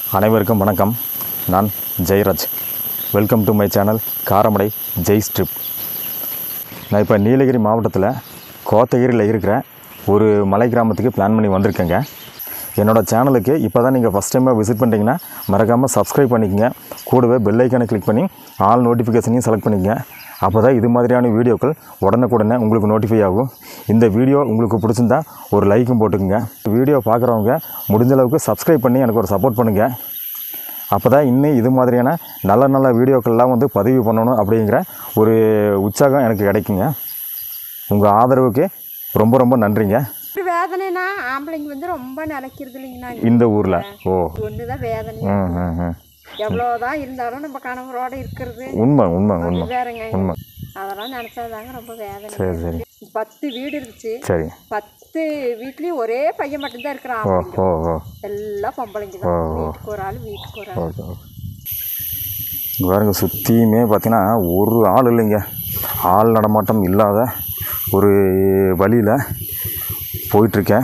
அனைவருக்கும் வணக்கம் நான் Jayaraj welcome to my channel Karamadai Jai ஸ்ட்ரிப் நான் இப்போ நீலகிரி மாவட்டத்தில் கோத்தகிரியில் இருக்கிற ஒரு மலை கிராமத்துக்கு பிளான் பண்ணி வந்திருக்கேங்க என்னோட சேனலுக்கு இப்போ தான் நீங்கள் ஃபஸ்ட் டைமாக விசிட் பண்ணிட்டீங்கன்னா மறக்காமல் சப்ஸ்கிரைப் பண்ணிக்கங்க கூடவே பெல் ஐக்கானை கிளிக் பண்ணி ஆல் நோட்டிஃபிகேஷனையும் செலக்ட் பண்ணிக்கங்க அப்போ தான் இது மாதிரியான வீடியோக்கள் உடனுக்குடனே உங்களுக்கு நோட்டிஃபை ஆகும் இந்த வீடியோ உங்களுக்கு பிடிச்சிருந்தா ஒரு லைக்கும் போட்டுக்குங்க வீடியோ பார்க்குறவங்க முடிஞ்ச அளவுக்கு சப்ஸ்கிரைப் பண்ணி எனக்கு ஒரு சப்போர்ட் பண்ணுங்கள் அப்போ தான் இன்னும் இது மாதிரியான நல்ல நல்ல வீடியோக்கள்லாம் வந்து பதிவு பண்ணணும் அப்படிங்கிற ஒரு உற்சாகம் எனக்கு கிடைக்குங்க உங்கள் ஆதரவுக்கு ரொம்ப ரொம்ப நன்றிங்க ஒரு வேதனைனா ஆம்பளைங்க வந்து ரொம்ப நிலைக்கிறது இல்லைங்கண்ணா இந்த ஊரில் ஓ ஒண்ணுதான் வேதனை ம் ம் ம் எவ்வளோதான் இருந்தாலும் நம்ம கணவரோட இருக்கிறது உண்மை உண்மை உண்மை அது வேறங்க உண்மை அதெல்லாம் நினைச்சாதாங்க ரொம்ப வேதனை சரி சரி பத்து வீடு இருந்துச்சு சரி பத்து வீட்லயும் ஒரே பையன் மட்டும்தான் இருக்கிறான் ஓ ஆம்பளைங்க ஓ ஓ எல்லாம் பொம்பளைங்க தான் வீட்டுக்கு ஒரு ஆள் வீட்டுக்கு ஒரு ஆள் ஓகே ஓகே இங்கே பாருங்க சுற்றியுமே பார்த்தீங்கன்னா ஒரு ஆள் இல்லைங்க ஆள் நடமாட்டம் இல்லாத ஒரு வழியில் போயிட்டுருக்கேன்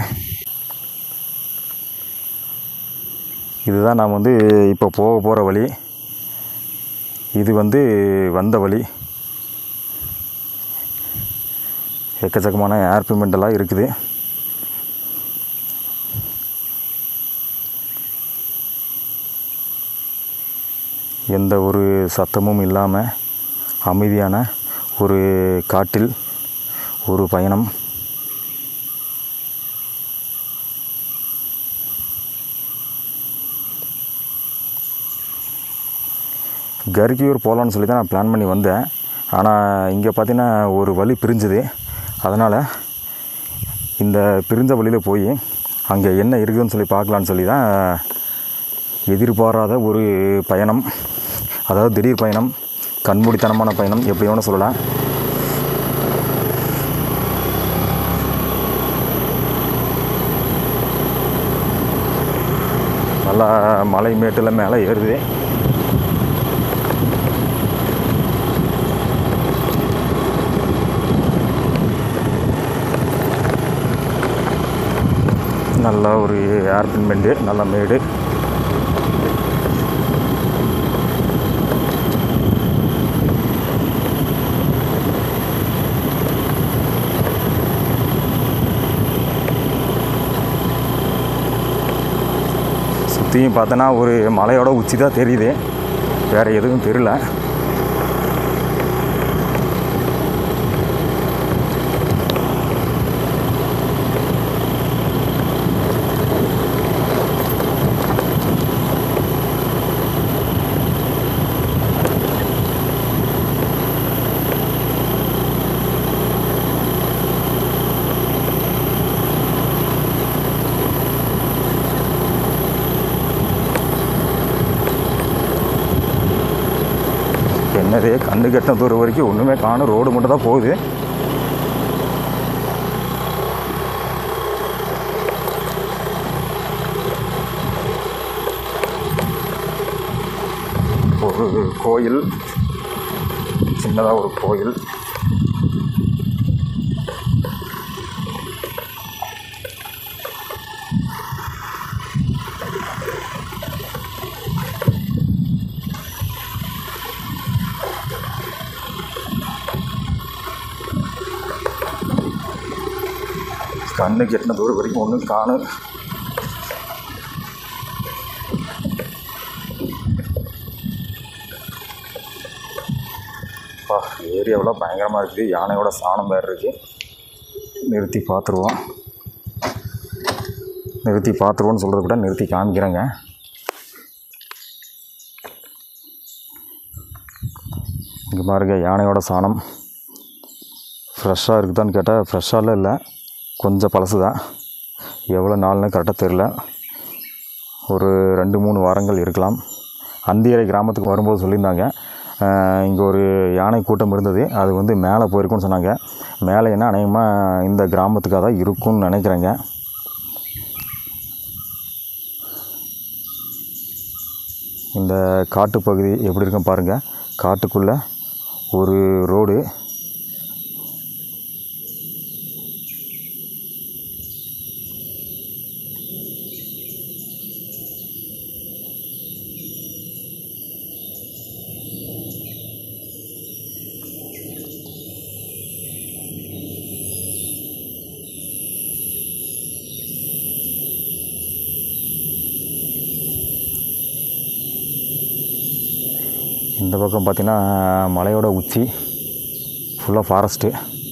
இதுதான் நான் வந்து இப்போ போக போகிற வழி இது வந்து வந்த வழி எக்கச்சக்கமான ஏர் பேமெண்ட் எல்லாம் இருக்குது எந்த ஒரு சத்தமும் இல்லாமல் அமைதியான ஒரு காட்டில் ஒரு பயணம் கருக்கியூர் போகலான்னு சொல்லி தான் நான் பிளான் பண்ணி வந்தேன் ஆனால் இங்கே பார்த்தீங்கன்னா ஒரு வழி பிரிஞ்சுது அதனால் இந்த பிரிஞ்ச வழியில் போய் அங்கே என்ன இருக்குதுன்னு சொல்லி பார்க்கலான்னு சொல்லி தான் எதிர்பாராத ஒரு பயணம் அதாவது திடீர் பயணம் கண்மூடித்தனமான பயணம் எப்படி வேணும் சொல்லலாம் நல்லா மலை மேட்டில் மேலே ஏறுது நல்ல ஒரு ஏர்பின் பெண்டு நல்ல மேடு சுற்றியும் பார்த்தோன்னா ஒரு மலையோட உச்சி தான் தெரியுது வேறு எதுவும் தெரியல என்னதே கண்ணு கெட்டின தூரம் வரைக்கும் ஒன்றுமே காணும் ரோடு மட்டும் தான் போகுது ஒரு கோயில் சின்னதாக ஒரு கோயில் கண்ணு கெட்டின தூரம் வரைக்கும் ஒன்றும் காணும் பா ஏரியாவெல்லாம் பயங்கரமாக இருக்குது யானையோட சாணம் வேறு இருக்குது நிறுத்தி பார்த்துருவோம் நிறுத்தி பார்த்துருவோன்னு சொல்கிறத விட நிறுத்தி காமிக்கிறேங்க இங்கே பாருங்க யானையோட சாணம் ஃப்ரெஷ்ஷாக இருக்குதான்னு கேட்டால் ஃப்ரெஷ்ஷாலாம் இல்லை கொஞ்சம் பழசு தான் எவ்வளோ நாள்னு கரெக்டாக தெரில ஒரு ரெண்டு மூணு வாரங்கள் இருக்கலாம் அந்தியரை கிராமத்துக்கு வரும்போது சொல்லியிருந்தாங்க இங்கே ஒரு யானை கூட்டம் இருந்தது அது வந்து மேலே போயிருக்குன்னு சொன்னாங்க மேலே என்ன அநேகமாக இந்த கிராமத்துக்காக தான் இருக்கும்னு நினைக்கிறேங்க இந்த காட்டுப்பகுதி எப்படி இருக்கும் பாருங்கள் காட்டுக்குள்ளே ஒரு ரோடு இந்த பக்கம் பார்த்தீங்கன்னா மலையோட உச்சி ஃபுல்லாக ஃபாரஸ்ட்டு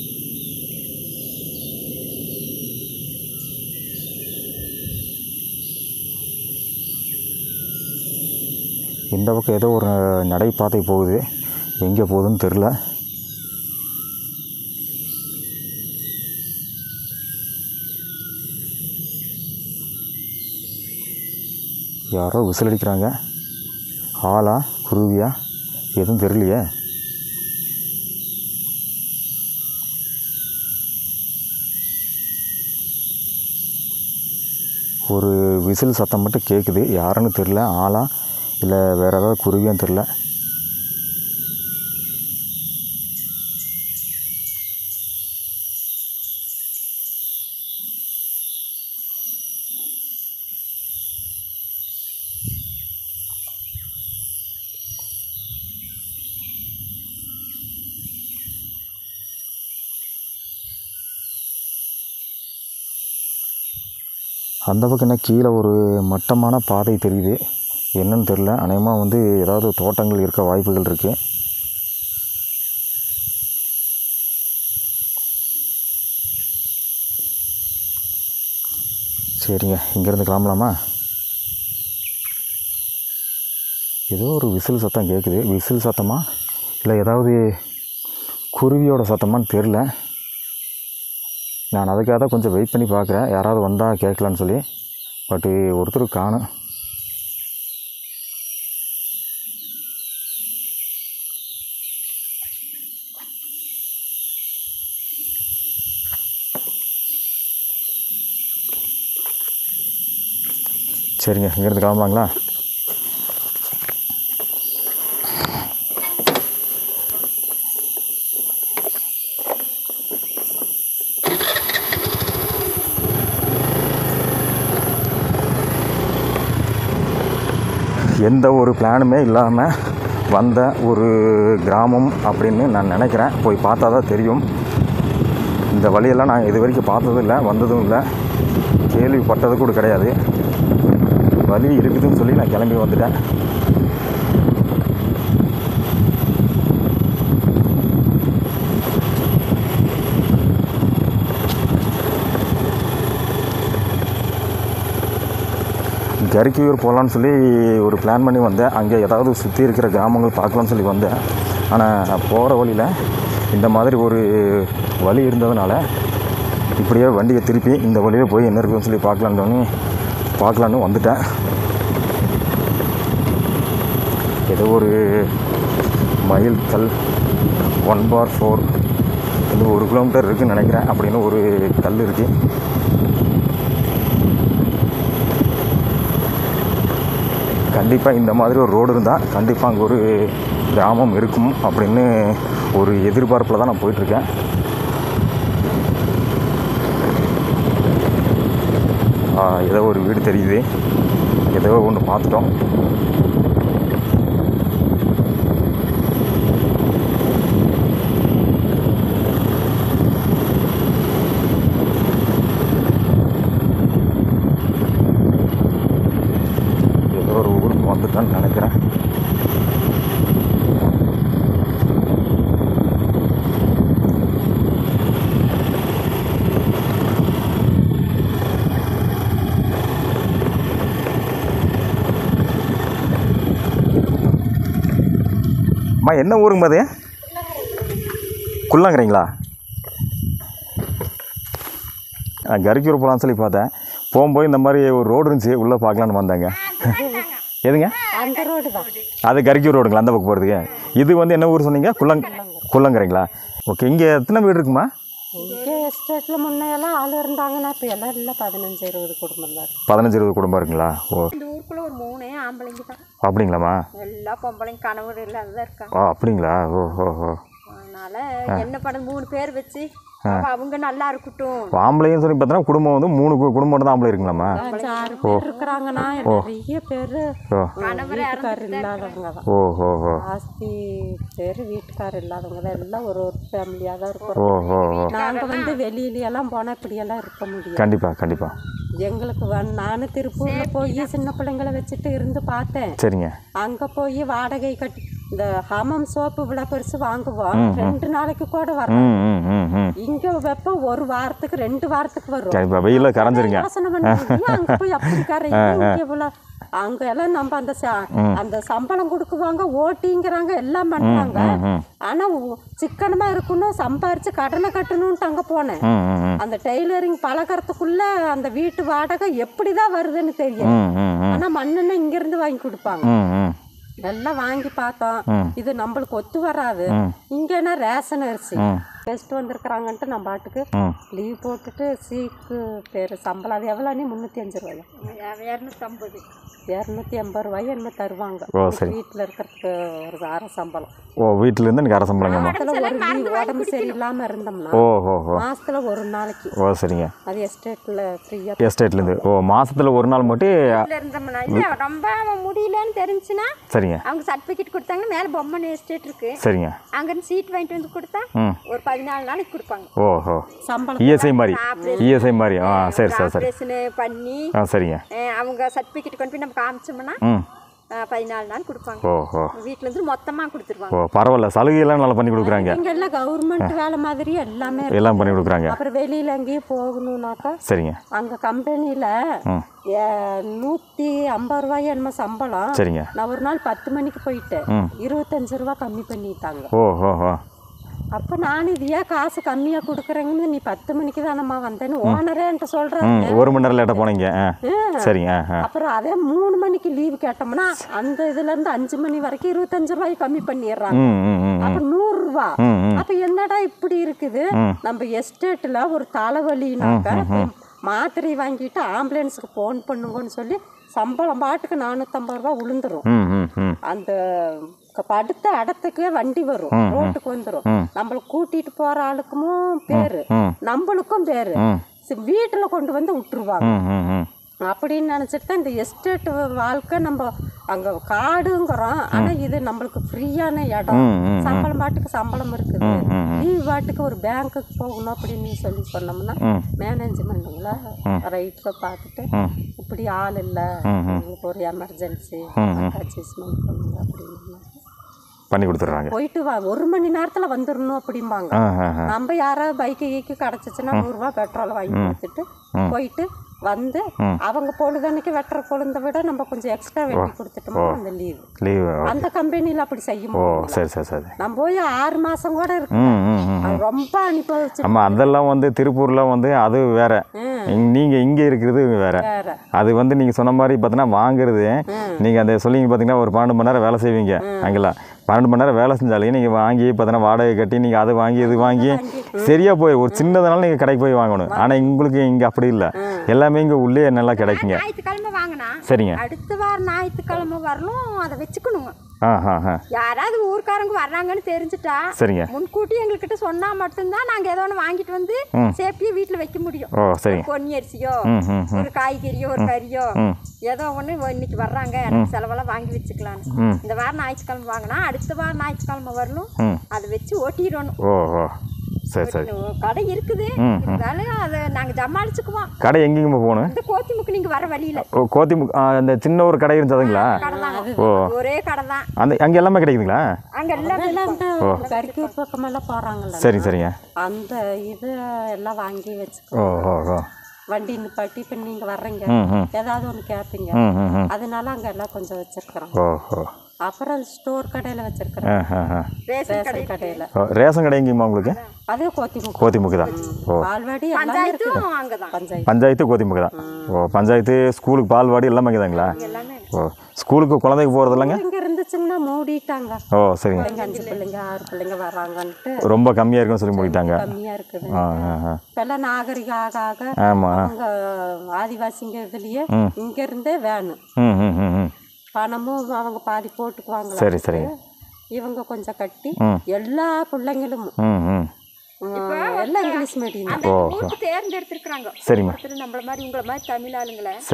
இந்த பக்கம் ஏதோ ஒரு நடைபாதை போகுது எங்கே போகுதுன்னு தெரில யாரோ விசில் அடிக்கிறாங்க ஆளா குருவியா எதுவும் தெரியலையே ஒரு விசில் சத்தம் மட்டும் கேட்குது யாருன்னு தெரில ஆளா இல்லை வேறு ஏதாவது குருவியான்னு தெரில அந்த பக்கம் என்ன கீழே ஒரு மட்டமான பாதை தெரியுது என்னன்னு தெரில அநேகமாக வந்து ஏதாவது தோட்டங்கள் இருக்க வாய்ப்புகள் இருக்குது சரிங்க இங்கேருந்து கிளம்பலாமா ஏதோ ஒரு விசில் சத்தம் கேட்குது விசில் சத்தமா இல்லை ஏதாவது குருவியோட சத்தமான்னு தெரில நான் அதுக்காக தான் கொஞ்சம் வெயிட் பண்ணி பார்க்குறேன் யாராவது வந்தால் கேட்கலான்னு சொல்லி பட்டு ஒருத்தர் காணும் சரிங்க இங்கேருந்து கிளம்பலாங்களா எந்த ஒரு பிளானுமே இல்லாமல் வந்த ஒரு கிராமம் அப்படின்னு நான் நினைக்கிறேன் போய் பார்த்தா தான் தெரியும் இந்த வழியெல்லாம் நான் இது வரைக்கும் பார்த்ததும் இல்லை வந்ததும் இல்லை கேள்விப்பட்டது கூட கிடையாது வழி இருக்குதுன்னு சொல்லி நான் கிளம்பி வந்துட்டேன் கரிக்கியூர் போகலான்னு சொல்லி ஒரு பிளான் பண்ணி வந்தேன் அங்கே ஏதாவது சுற்றி இருக்கிற கிராமங்கள் பார்க்கலான்னு சொல்லி வந்தேன் ஆனால் போகிற வழியில் இந்த மாதிரி ஒரு வழி இருந்ததுனால இப்படியே வண்டியை திருப்பி இந்த வழியில் போய் என்ன இருக்குன்னு சொல்லி பார்க்கலான்னு பார்க்கலான்னு வந்துட்டேன் ஏதோ ஒரு மயில் கல் ஒன் பார் ஃபோர் இது ஒரு கிலோமீட்டர் இருக்குன்னு நினைக்கிறேன் அப்படின்னு ஒரு கல் இருக்குது கண்டிப்பாக இந்த மாதிரி ஒரு ரோடு இருந்தால் கண்டிப்பாக அங்கே ஒரு கிராமம் இருக்கும் அப்படின்னு ஒரு எதிர்பார்ப்பில் தான் நான் போயிட்டுருக்கேன் ஆ, ஏதோ ஒரு வீடு தெரியுது ஏதோ ஒன்று பார்த்துட்டோம் ஏதோ ஒரு ஊருக்கு வந்துட்டேன்னு நினைக்கிறேன் அம்மா என்ன ஊருங்க அது குள்ளங்கிறீங்களா கரிக்கூர் போகலான்னு சொல்லி பார்த்தேன் போகும்போது இந்த மாதிரி ஒரு ரோடு இருந்துச்சு உள்ளே பார்க்கலான்னு வந்தேங்க எதுங்க அந்த ரோடு தான் அது கரிக்கூர் ரோடுங்களா அந்த பக்கம் போகிறதுக்கு இது வந்து என்ன ஊர் சொன்னீங்க குள்ளங் குள்ளங்கிறீங்களா ஓகே இங்கே எத்தனை வீடு இருக்குமா இங்கே எஸ்டேட்டில் முன்னையெல்லாம் ஆள் இருந்தாங்கன்னா இப்போ எல்லாம் இல்லை பதினஞ்சு இருபது குடும்பம் தான் இருக்கு. பதினஞ்சு இருபது குடும்பம் இருக்குங்களா ஓ இந்த ஊருக்குள்ள ஒரு மூணே ஆம்பளைங்க தான் அப்படிங்களாம்மா எல்லா பொம்பளைங்க கணவர் இல்லாததான் இருக்காங்க ஓ அப்படிங்களா ஓ ஓ ஓ அதனால என்ன பண்ண மூணு பேர் வச்சு அப்ப அவங்க நல்லா இருக்கட்டும் ஆம்பளைன்னு சொல்லி பார்த்தோன்னா குடும்பம் வந்து மூணு கு- குடும்பம் தான் ஆம்பளை இருக்குங்களாம்மா அஞ்சு ஆறு பேர் இருக்கிறாங்கன்னா நிறைய பேர் ஓ வீட்டுக்கார் இல்லாதவங்க தான் ஓ ஓ ஓ ஆஸ்தி பேர் வீட்டுக்கார் இல்லாதவங்க தான் எல்லாம் ஒரு ஒரு ஃபேமிலியாக தான் ஓ இருக்கிறோம் ஓ ஓ நாங்கள் வந்து வெளியிலலாம் போனால் இப்படியெல்லாம் இருக்க முடியும் கண்டிப்பாக கண்டிப்பாக எங்களுக்கு வ- நானும் திருப்பூரில் போய் சின்ன பிள்ளைங்களை வச்சுட்டு இருந்து பார்த்தேன் சரிங்க அங்கே போய் வாடகை கட்டி இந்த ஹமம் சோப்பு இவ்வளோ பெருசு வாங்குவோம் ரெண்டு நாளைக்கு கூட வரும் ம் ம் ம் ம் இங்க வெப்பம் ஒரு வாரத்துக்கு ரெண்டு வாரத்துக்கு வரும் இப்போ வெயிலில் கரைஞ்சிருங்க யோசனை பண்ணுவீங்க அங்க போய் அப்படி கரையுது இங்க இவ்வளவு அங்க எல்லாம் நம்ம அந்த ச- அந்த சம்பளம் கொடுக்குவாங்க ஓட்டிங்கிறாங்க எல்லாம் பண்றாங்க ஆனா உ- சிக்கனமா இருக்கணும் சம்பாரிச்சு கடனை கட்டணும்ட்டு அங்க போனேன் ம் ம் ம் அந்த டெய்லரிங் பழக்கறதுக்குள்ள அந்த வீட்டு வாடகை எப்படிதான் வருதுன்னு தெரியும் ம் ம் ம் ஆனா மண்ணெண்ணெய் இங்க இருந்து வாங்கி கொடுப்பாங்க ம் ம் எல்லாம் வாங்கி பார்த்தோம் இது நம்மளுக்கு ஒத்து வராது இங்கன்னா ரேஷன் அரிசி ம். கெஸ்ட் வந்திருக்கிறாங்கன்ட்டு நம்ம பாட்டுக்கு ம் லீவ் போட்டுட்டு சீக்கு பேர் சம்பளம் அது எவ்வளோ நீ முந்நூற்றி அஞ்சு ரூபாயா இரநூத்தம்பது இரநூத்தி எண்பது ரூபாய் என்ன தருவாங்க ஓ சரி வீட்டில் இருக்கிறதுக்கு ஒரு அரை சம்பளம் ஓ வீட்டிலேருந்து எனக்கு அரை சம்பளங்கம்மா மாசத்துல ஒரு leave உடம்பு சரியில்லாமல் இருந்தோம்னா ஓ ஓ ஓ மாசத்துல ஒரு நாளைக்கு ஓ சரிங்க அது எஸ்டேட்டில் ஃப்ரீயாக எஸ்டேட்லேருந்து ஓ மாசத்துல ஒரு நாள் மட்டும் வீட்டில் இருந்தோம்னா இல்லை ரொம்ப முடியலன்னு தெரிஞ்சுன்னா சரிங்க அவங்க சர்டிஃபிகேட் கொடுத்தாங்கன்னா மேலே பொம்மன் எஸ்டேட் இருக்கு சரிங்க அங்கேருந்து சீட் வாங்கிட்டு வந்து கொடுத்தா ம் ஒரு பதினாலு நாளைக்கு கொடுப்பாங்க ஓ ஓ சம்பளம் இஎஸ்ஐ மாதிரி இஎஸ்ஐ மாதிரி ஆ சரி சரி சரி ஆப்ரேஷனு பண்ணி ஆ சரிங்க அஹ், அவங்க சர்டிஃபிகேட் கொண்டு போய் நம்ம காமிச்சோம்னா ம் அஹ், பதினாலு நாள் கொடுப்பாங்க ஓ ஓ வீட்டுல இருந்து மொத்தமாக கொடுத்துருவாங்க ஓ பரவாயில்ல சலுகையெல்லாம் நல்லா பண்ணி கொடுக்குறாங்க இங்க எல்லாம் கவர்மெண்ட் வேலை மாதிரி எல்லாமே இருக்கு. எல்லாம் பண்ணி கொடுக்குறாங்க அப்புறம் வெளியில எங்கேயும் போகணும்னாக்கா சரிங்க அங்க கம்பெனியில ம் நூத்தி ஐம்பது ரூபாய் என்னமோ சம்பளம் சரிங்க நான் ஒரு நாள் பத்து மணிக்கு போயிட்டேன் இருபத்தஞ்சு ரூபா கம்மி பண்ணிட்டாங்க ஓ ஓ ஓ அப்ப நான் இது ஏன் காசு கம்மியா கொடுக்குறேங்கன்னு நீ பத்து மணிக்கு தானம்மா வந்தேன்னு ஓனரே என்கிட்ட சொல்றேன் ம் ஒரு மணி நேரம் லேட்டாக போனீங்க ஆ சரிங்க ஆ ஆ அப்புறம் அதே மூணு மணிக்கு லீவு கேட்டோம்னா அந்த இதுல இருந்து அஞ்சு மணி வரைக்கும் இருபத்தஞ்சு ரூபாய் கம்மி பண்ணிடுறாங்க ம் ம் ம் அப்ப நூறு ரூபா ம், ம். அப்ப என்னடா இப்படி இருக்குது நம்ம எஸ்டேட்ல ஒரு தலைவலினாக்க மாத்திரை வாங்கிட்டு ஆம்புலன்ஸுக்கு ஃபோன் பண்ணுங்கன்னு சொல்லி சம்பளம் பாட்டுக்கு நானூற்றம்பது ரூபா விழுந்துரும் ம் ம் ம் அந்த க- அடுத்த இடத்துக்கே வண்டி வரும் ரோட்டுக்கு வந்துடும் நம்மளை கூட்டிட்டு போற ஆளுக்கும் பேரு நம்மளுக்கும் பேரு சி- வீட்டுல கொண்டு வந்து விட்டுருவாங்க ம் ம் ம் அப்படின்னு நினைச்சிட்டு தான் இந்த எஸ்டேட் வாழ்க்கை நம்ம அங்க காடுங்கிறோம் ஆனா இது நம்மளுக்கு ஃப்ரீயான இடம் ம், ம், சம்பளம் பாட்டுக்கு சம்பளம் இருக்குது லீவ் பாட்டுக்கு ஒரு பேங்க்குக்கு போகணும் அப்படின்னு சொல்லி சொன்னோம்னா மேனேஜ்மெண்ட்டுங்களா ரைட்ல பார்த்துட்டு இப்படி ஆள் இல்லை உங்களுக்கு ஒரு எமர்ஜென்சி அட்ஜஸ்ட்மெண்ட் பண்ணுங்க அப்படின்னு பண்ணி கொடுத்துட்றாங்க போயிட்டு வா ஒரு மணி நேரத்துல வந்துடணும் அப்படிம்பாங்க ஆ ஆ ஆ நம்ம யாராவது பைக்கு கீக்கு கிடச்சிச்சுன்னா நூறுரூவா பெட்ரோல் வாங்கி கொடுத்துட்டு போயிட்டு வந்து அவங்க பொழுதன்னைக்கு வெட்டுற பொழுதை விட நம்ம கொஞ்சம் எக்ஸ்ட்ரா வெட்டி கொடுத்துட்டோம்னா அந்த லீவு லீவு அந்த கம்பெனியில் அப்படி செய்ய ஓ முடியும் சரி சரி சரி நம்ம போய் ஆறு மாசம் கூட இருக்கு ம் ம் ம் அது ரொம்ப அனுபவிச்சு ஆமாம் அதெல்லாம் வந்து திருப்பூரில் வந்து அது வேற நீங்கள் இங்கே இருக்கிறது வேற வேற அது வந்து நீங்கள் சொன்ன மாதிரி பார்த்தீங்கன்னா வாங்குறது நீங்கள் அந்த சொல்லிங்க பார்த்தீங்கன்னா ஒரு பன்னெண்டு மணி நேரம் வேலை செய்வீங்க அங்கெல்லாம் பன்னெண்டு மணி நேரம் வேலை செஞ்சாலே நீங்கள் வாங்கி பார்த்தீங்கன்னா வாடகை கட்டி நீங்கள் அதை வாங்கி இது வாங்கி சரியாக போய் ஒரு சின்னதுனால நீங்கள் கடைக்கு போய் வாங்கணும் ஆனால் உங்களுக்கு இங்கே அப்படி இல்லை எல்லாமே இங்கே உள்ளே நல்லா கிடைக்குங்க ஞாயிற்றுக்கிழமை வாங்கினா சரிங்க அடுத்த வாரம் ஞாயிற்றுக்கிழமை வரலும் அதை வச்சுக்கணுங்க ஆ ஆ ஆ யாராவது ஊர்க்காரங்க வர்றாங்கன்னு தெரிஞ்சுட்டா சரிங்க முன்கூட்டி எங்ககிட்ட சொன்னா மட்டும்தான் நாங்க ஏதோ ஒன்று வாங்கிட்டு வந்து சேஃப்டியா வீட்டுல வைக்க முடியும் ஓ சரிங்க பொன்னி அரிசியோ ம் ம் ஒரு காய்கறியோ ஒரு கறியோ ஏதோ ஒன்று இன்னைக்கு வர்றாங்க எனக்கு செலவெல்லாம் வாங்கி வச்சுக்கலாம் இந்த வாரம் ஞாயிற்றுக்கிழமை வாங்கினா அடுத்த வாரம் ஞாயிற்றுக்கிழமை வரலும் ம். அதை வச்சு ஓட்டிடணும் ஓ ஓ சரி சரி கடை இருக்குது இருந்தாலும் அதை நாங்க சமாளிச்சுக்குவோம் கடை எங்கேயுமே போகணும் இந்த கோத்திமுக்கு நீங்க வர வழியில ஓ கோத்திமுக் ஆ, அந்த சின்ன ஒரு கடை இருந்ததுங்களா கடை தான் ஓ ஒரே கடை தான் அந்த அங்கே எல்லாமே கிடைக்குதுங்களா அங்க எல்லாம் எல்லாம் இந்த கறிக்கூர் பக்கமெல்லாம் போறாங்கல்ல சரிங்க சரிங்க அந்த இது எல்லாம் வாங்கி வச்சுக்கோ ஓ ஓ ஓ வண்டி நிப்பாட்டி இப்போ நீங்க வர்றீங்க ம் ம் ஏதாவது ஒன்று கேட்பீங்க ம் ம் ம் அதனால அங்க எல்லாம் கொஞ்சம் வச்சிருக்கிறோம் ஓ ஓ அப்புறம் ஸ்டோர் கடையில வச்சிருக்கிறோம் ஆ ஆ ஆ ரேஷன் கடை ரேஷன் கடையில ஓ ரேஷன் கடை எங்கேயுமா உங்களுக்கு அதே கோத்திமுக்கு கோத்திமுக்கு தான் ஓ பால்வாடி எல்லாம் இருக்குது பஞ்சாயத்தும் அங்கதான் பஞ்சாயத்து பஞ்சாயத்து கோத்திமுக்கு தான் ஓ பஞ்சாயத்து ஸ்கூலுக்கு பால்வாடி எல்லாமே இங்கேதாங்களா எல்லாமே ஓ ஸ்கூலுக்கு குழந்தைக்கு போகிறது இல்லைங்க இங்க இருந்துச்சுங்கன்னா மூடிட்டாங்க ஓ சரிங்க பிள்ளைங்க அஞ்சு பிள்ளைங்க ஆறு பிள்ளைங்க வர்றாங்கன்ட்டு ரொம்ப கம்மியாக இருக்குன்னு சொல்லி முடிட்டாங்க கம்மியா இருக்குது ஆ ஆ ஆ இப்பெல்லாம் நாகரிகம் ஆக ஆக ஆமாம் அவங்க ஆதிவாசிங்க இதுலயே இங்க இருந்தே வேணும் ம் ம் ம் ம் பணமும் அவங்க பாதி போட்டுக்குவாங்களா சரி சரிங்க இவங்க கொஞ்சம் கட்டி எல்லா பிள்ளைங்களும் ம் ம் உம், எல்லாம் இங்கிலீஷ் மீடியம் அந்த ஊருக்கு தேர்ந்தெடுத்திருக்கிறாங்க சரிம்மா ஒருத்தர் நம்மள மாதிரி உங்களை மாதிரி தமிழ் ஆளுங்களை சரிங்க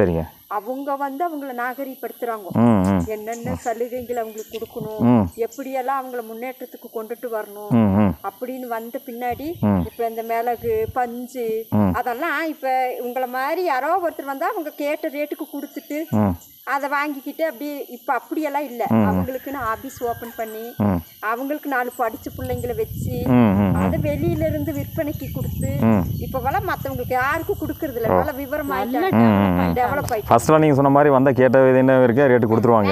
அவங்க வந்து அவங்கள நாகரீகப்படுத்துறாங்க ம் ம் என்னென்ன சலுகைகள் அவங்களுக்கு கொடுக்கணும் ம். எப்படியெல்லாம் அவங்கள முன்னேற்றத்துக்கு கொண்டுட்டு வரணும் ம் ம் அப்படின்னு வந்த பின்னாடி இப்ப இந்த மிளகு பஞ்சு அதெல்லாம் இப்ப உங்களை மாதிரி யாரோ ஒருத்தர் வந்தா அவங்க கேட்ட ரேட்டுக்கு கொடுத்துட்டு ம் அதை வாங்கிக்கிட்டு அப்படியே இப்ப அப்படியெல்லாம் இல்ல அவங்களுக்குன்னு ஆபீஸ் ஓபன் பண்ணி ம். அவங்களுக்கு நாலு படிச்ச பிள்ளைங்களை வச்சு ம் ம் அதை வெளியில இருந்து விற்பனைக்கு கொடுத்து ம். இப்பவெல்லாம் மத்தவங்களுக்கு யாருக்கும் கொடுக்கறது இல்ல நல்ல விவரம் டெவலப் ஆயிட்டு ஃபர்ஸ்ட்லாம் நீங்கள் சொன்ன மாதிரி வந்தால் கேட்ட இது என்ன இருக்கே ரேட்டு கொடுத்துருவாங்க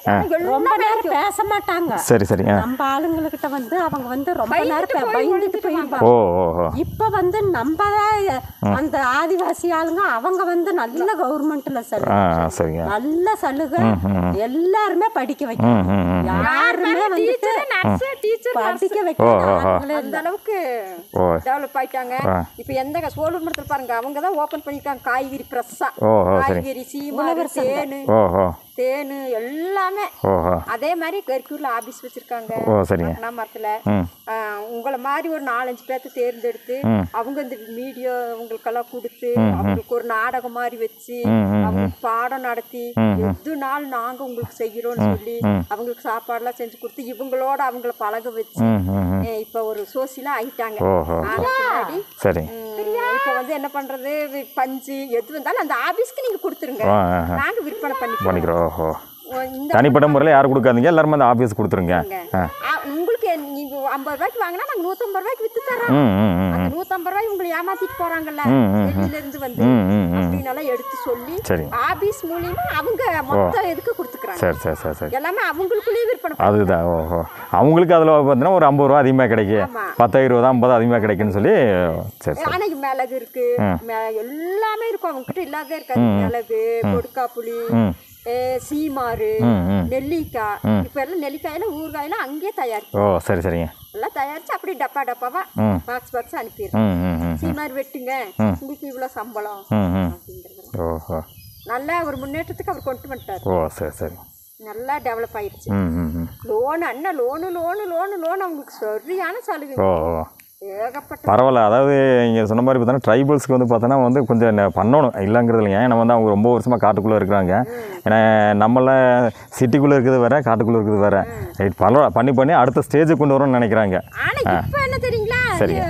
ரொம்ப நேரம் பேச மாட்டாங்க சரி சரி ஆ நம்ம ஆளுங்கக்கிட்ட வந்து அவங்க வந்து ரொம்ப நேரம் பே- பயந்துட்டு போயிருவாங்க ஓ ஓ ஓ இப்ப வந்து நம்ம தான் அந்த ஆதிவாசி ஆளுங்க அவங்க வந்து நல்ல கவர்மெண்ட்ல ஆ சலுகை ஆ, சரிங்க நல்ல சலுகை எல்லாருமே படிக்க வைக்கணும் ம் ம் யாருமே வந்துட்டு நர்ஸ் டீச்சர் படிக்க வைக்கணும் ஆளுங்களே அந்த அளவுக்கு ஓ டெவலப் ஆயிட்டாங்க ஆ. இப்ப எந்த க- சோழூர் மரத்தில் பாருங்க அவங்க தான் ஓபன் பண்ணிருக்காங்க காய்கறி பிரஸ்ஸா ஓ ஓ சரி காய்கறி சீமாறு தேனு ஓ ஓ தேனு எல்லாமே ஓ ஓ அதே மாதிரி கருக்கூர்ல ஆபீஸ் வச்சிருக்காங்க ஓ சரிங்க அண்ணா மரத்துல ம் ஆ, உங்களை மாதிரி ஒரு நாலஞ்சு பேர்த்த தேர்ந்தெடுத்து அவங்க இந்த மீடியா உங்களுக்கெல்லாம் கொடுத்து அவங்களுக்கு ஒரு நாடகம் மாதிரி வச்சு அவங்களுக்கு பாடம் நடத்தி எது நாள் நாங்க உங்களுக்கு செய்யறோம்னு சொல்லி அவங்களுக்கு சாப்பாடுலாம் செஞ்சு கொடுத்து இவங்களோட அவங்கள பழக வச்சு ம் ம் ம் ஏ, இப்ப ஒரு சோசியலா ஆயிட்டாங்க ஓஹோ ஆன பின்னாடி சரி ம், இப்ப வந்து என்ன பண்றது வி- பஞ்சு எது வந்தாலும் அந்த ஆபீஸ்க்கு நீங்க கொடுத்துருங்க ஆ ஆ ஆ. நாங்க விற்பனை பண்ணிக்கிறோம் பண்ணிக்கிறோம் ஓஹோ ஓ, இந்த தனிப்பட்ட முறையில் யாரும் கொடுக்காதீங்க எல்லாருமே அந்த ஆஃபீஸ் கொடுத்துருங்க ஆ ஆ, உங்களுக்கு நீங்க ஐம்பது ரூபாய்க்கு வாங்கினா நாங்க நூத்தம்பது ரூபாய்க்கு வித்து தரோம் ம் ம் ம் அந்த நூத்தம்பது ரூபாய் உங்களை ஏமாத்திட்டு போறாங்கல்ல வெளியில இருந்து வந்து ம் ம் ம் அப்படின்னு எடுத்து சொல்லி சரி ஆபீஸ் மூலியமா அவங்க மொத்த இதுக்கு கொடுத்துக்கிறாங்க சரி சரி சரி சரி எல்லாமே அவங்களுக்குள்ளேயே விற்பனை பண்ணுவாங்க. அதுதான் ஓஹோ அவங்களுக்கு அதில் பார்த்தீங்கன்னா ஒரு ஐம்பது ரூபா அதிகமாக கிடைக்கும் ஆமா. பத்து இருபது ஐம்பது அதிகமாக கிடைக்குன்னு சொல்லி சரி சரி ஆனா இங்க மிளகு இருக்கு மெ- எல்லாமே இருக்கும் அவங்க கிட்ட இல்லாதே இருக்காது மிளகு கொடுக்கா புளி ம் ஏ, சீமாறு ம் ம் நெல்லிக்காய் இப்ப எல்லாம் நெல்லிக்காயெல்லாம் ஊறுகாயெல்லாம் அங்கேயே தயாரிக்கும் ஓ சரி சரிங்க எல்லாம் தயாரிச்சு அப்படியே டப்பா டப்பாவா ம். பாக்ஸ் பாக்ஸ் அனுப்பிடுறோம் ம் ம் ம் சீமாறு வெட்டுங்க உங்களுக்கு இவ்வளவு சம்பளம் ம் ம் அப்படிங்கிறது ஓஹோ நல்ல ஒரு முன்னேற்றத்துக்கு அவர் கொண்டு வந்துட்டார் ஓ சரி சரி நல்லா டெவலப் ஆயிடுச்சு ம் ம் ம் லோன் அண்ணா லோனு லோனு லோனு லோன் அவங்களுக்கு சரியான சலுகை ஓ ஓ ஏகப்பட்ட பரவாயில்ல அதாவது இங்கே சொன்ன மாதிரி பார்த்தோன்னா ட்ரைபல்ஸ்க்கு வந்து பார்த்தோன்னா வந்து கொஞ்சம் ந- பண்ணணும் இல்லைங்கிறது இல்லைங்க ஏன்னா வந்து அவங்க ரொம்ப வருஷமாக காட்டுக்குள்ளே இருக்கிறாங்க ஏன்னா நம்மள சிட்டிக்குள்ளே இருக்கிறது வேற காட்டுக்குள்ளே இருக்கிறது வேற ரைட் பரவாயில்ல பண்ணி பண்ணி அடுத்த ஸ்டேஜுக்கு கொண்டு வரணும்னு நினைக்கிறாங்க ஆனா இப்ப என்ன தெரியுங்களா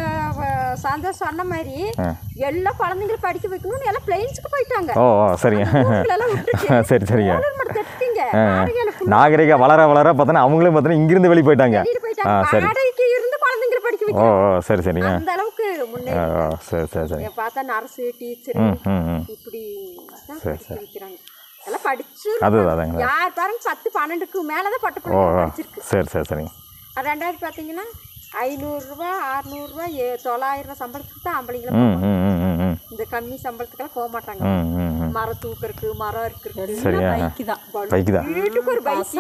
அஹ் சந்தோஷ் சொன்ன மாதிரி எல்லா குழந்தைங்களும் படிக்க வைக்கணும்னு எல்லாம் பிளைன்ஸுக்கு போயிட்டாங்க ஓ ஓ சரிங்க ஊருக்குள்ள எல்லாம் விட்டுட்டு சரி சரிங்க சோழர் மரத்தை எடுத்தீங்க வாடகையில full நாகரிகம் வளர வளர பார்த்தோன்னா அவங்களும் பார்த்தோன்னா இங்கிருந்து வெளியே போயிட்டாங்க வெளியில போயிட்டாங்க வாடகைக்கு இருந்து குழந்தைங்களை படிக்க ஓ வைக்க ஓ சரி சரிங்க அந்த அளவுக்கு முன்னே ஓ ஓ சரி சரி சரி பார்த்தா நர்ஸு டீச்சர் ம் ம் ம் இப்படி தான் சரி, படிக்க வைக்கிறாங்க எல்லாம் படிச்சு அதுதான் அதுங்களா யார் பாருங்க பத்து பன்னெண்டுக்கு மேலதான் பட்டு ஓ பிள்ளைங்க ஓ படிச்சிருக்கு சரி சரி சரிங்க அது ரெண்டாயிரத்தி பார்த்தீங்கன்னா ஐநூறுரூவா அறநூறுவா ஏ தொள்ளாயிரம் ரூபா சம்பளத்துக்கு தான் ஆம்பளைங்களை ம் ம் ம் ம் ம் இந்த கம்மி சம்பளத்துக்கெல்லாம் போக மாட்டாங்க ம் ம் ம் மரம் தூக்கறதுக்கு மரம் இருக்கிறது சரியா பைக்கு தான் பைக்கு தான் வீட்டுக்கு ஒரு பைக்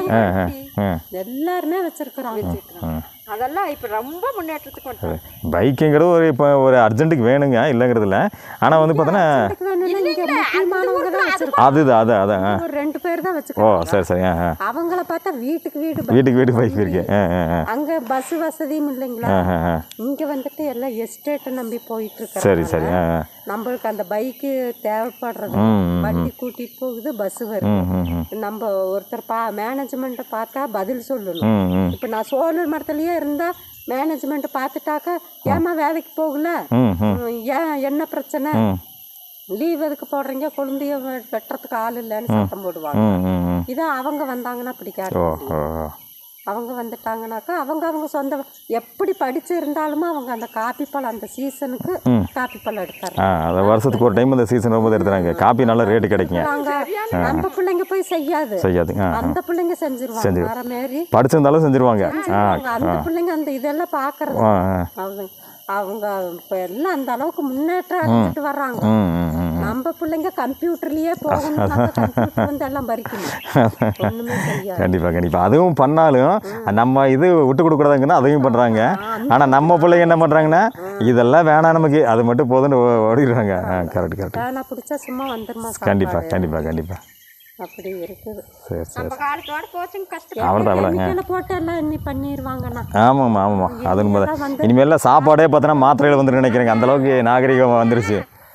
ஆ எல்லாருமே வச்சிருக்கிறாங்க அதெல்லாம் இப்ப ரொம்ப முன்னேற்றத்துக்கு வந்துட்டாங்க பைக்குங்கிறது ஒரு இப்போ ஒரு அர்ஜென்ட்டுக்கு வேணுங்க இல்லைங்கிறது இல்லை ஆனால் வந்து பார்த்தோன்னா அதுக்கு வேணும்னா இங்க முக்கியமானவங்க தான் வச்சிருக்கோம் அதுதான் அது அதான் ஆ. ஒரு ரெண்டு பேர் தான் ஓ வச்சிருக்கோம் சரி சரி ஆ ஆ அவங்கள பார்த்தா வீட்டுக்கு வீடு bike. வீட்டுக்கு வீட்டு பைக் இருக்கு ஆ ஆ ஆ அங்க பஸ் வசதியும் இல்லைங்களா ஆ ஆ இங்க வந்துட்டு எல்லாம் எஸ்டேட்டை நம்பி போயிட்டு சரி இருக்காங்க சரி ஆ ஆ நம்மளுக்கு அந்த பைக்கு தேவைப்படுறது ம் ம் வண்டி கூட்டிட்டு போகுது பஸ் வருது ம் ம் ம் நம்ம ஒருத்தர் பா மேனேஜ்மெண்ட்டை பார்த்தா பதில் சொல்லணும் ம் ம் இப்போ நான் சோழர் மரத்துலயே இருந்தா மேனேஜ்மெண்ட் பார்த்துட்டாக்கா ஏமா வேலைக்கு போகல ம் ம் ம், ஏன் என்ன பிரச்சனை ம் லீவ் எதுக்கு போடுறீங்க குழந்தைய வெ- வெட்டுறதுக்கு ஆள் இல்லைன்னு சத்தம் போடுவாங்க ம் ம் ம் இதே அவங்க வந்தாங்கன்னா பிடிக்காது ஓ ஓ ஓ. அவங்க வந்துட்டாங்கனாக்கா அவங்க அவங்க சொந்த எப்படி படிச்சு இருந்தாலுமே அவங்க அந்த காப்பி பழம் அந்த சீசனுக்கு காப்பி பழம் எடுத்தாரு ஆ அதை வருஷத்துக்கு ஒரு டைம் இந்த சீசன் வரும்போது எடுத்துறாங்க காப்பி நல்ல ரேட்டு கிடைக்குங்க நாங்க நம்ம பிள்ளைங்க போய் செய்யாது செய்யாது ஆ அந்த பிள்ளைங்க செஞ்சிருவாங்க வர மாரி படிச்சிருந்தாலும் செஞ்சிருவாங்க ஆ அவங்க அந்த பிள்ளைங்க அந்த இதெல்லாம் பாக்குறது ஆ ஆ அவங்க அவங்க இப்ப எல்லாம் அந்த அளவுக்கு முன்னேற்றம் அடைஞ்சிட்டு வர்றாங்க ம் ம் ம் நம்ம பிள்ளைங்க கம்ப்யூட்டர்லயே போகணும் கம்ப்யூட்டர் வந்து எல்லாம் பறிக்கணும் ஒண்ணுமே செய்யாது கண்டிப்பாக கண்டிப்பாக அதுவும் பண்ணாலும் நம்ம இது விட்டு கொடுக்கூடாதுங்கன்னா அதையும் பண்ணுறாங்க ஆனால் நம்ம பிள்ளைங்க என்ன பண்ணுறாங்கன்னா இதெல்லாம் வேணாம் நமக்கு அது மட்டும் போதும்னு ஓ- ஓடிடுறாங்க ஆ கரெக்ட் கரெக்ட் பேனா பிடிச்சா சும்மா வந்துருமா கண்டிப்பாக கண்டிப்பாக கண்டிப்பாக அப்படி இருக்குது சரி சரி நம்ம காலத்தோட போச்சுங்க கஷ்டம் அவ்வளோதான் அவ்வளோங்க கெமிக்கலை போட்டு எல்லாம் இன்னி பண்ணிடுவாங்கண்ணா ஆமாம்மா ஆமாம்மா அது உண்மைதான் இனிமேல் சாப்பாடே பார்த்தோன்னா மாத்திரையில் வந்துட்டு நினைக்கிறேங்க அந்த அளவுக்கு நாகரிகம் வந்துருச்சு நாற்பது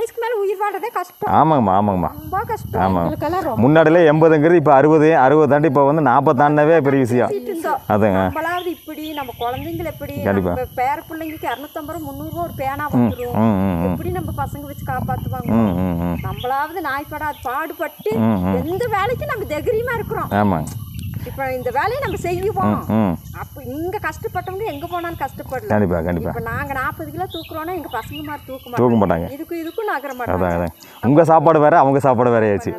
வயசுக்கு மேல உயிர் வாழ்றதே கஷ்டம் ஆமாங்கம்மா ஆமாங்கம்மா ரொம்ப கஷ்டம் ஆமாம் எங்களுக்கெல்லாம் ரொம்ப முன்னாடியில் எண்பதுங்கிறது இப்போ அறுபது அறுபது தாண்டி இப்போ வந்து நாற்பது தாண்டினவே பெரிய விஷயம் இருந்தோம் அதுங்க நம்மளாவது இப்படி நம்ம குழந்தைங்களை எப்படி கண்டிப்பா. நம்ம பேர பிள்ளைங்களுக்கு இரநூத்தம்பது ரூபா முந்நூறுரூவா ஒரு பேனா வந்துடும் ம் ம் ம் எப்படி நம்ம பசங்க வச்சு காப்பாத்துவாங்க ம் ம் ம் நம்மளாவது நாய்ப்படாது பாடுபட்டு ம், எந்த வேலைக்கும் நம்ம தைரியமா இருக்கிறோம் ஆமாங்க இப்ப இந்த வேலையை நம்ம செய்வோம் ம் அப்ப இங்க கஷ்டப்பட்டவங்க எங்க போனாலும் கஷ்டப்படல கண்டிப்பாக கண்டிப்பாக இப்ப நாங்க நாற்பது கிலோ தூக்குறோம்னா எங்க பசங்க மாதிரி தூக்க தூக்க மாட்டோம் மாட்டாங்க இதுக்கும் இதுக்கும் நகர மாட்டோம் அதான் அதான் உங்கள் சாப்பாடு வேறு அவங்க சாப்பாடு வேறையாச்சு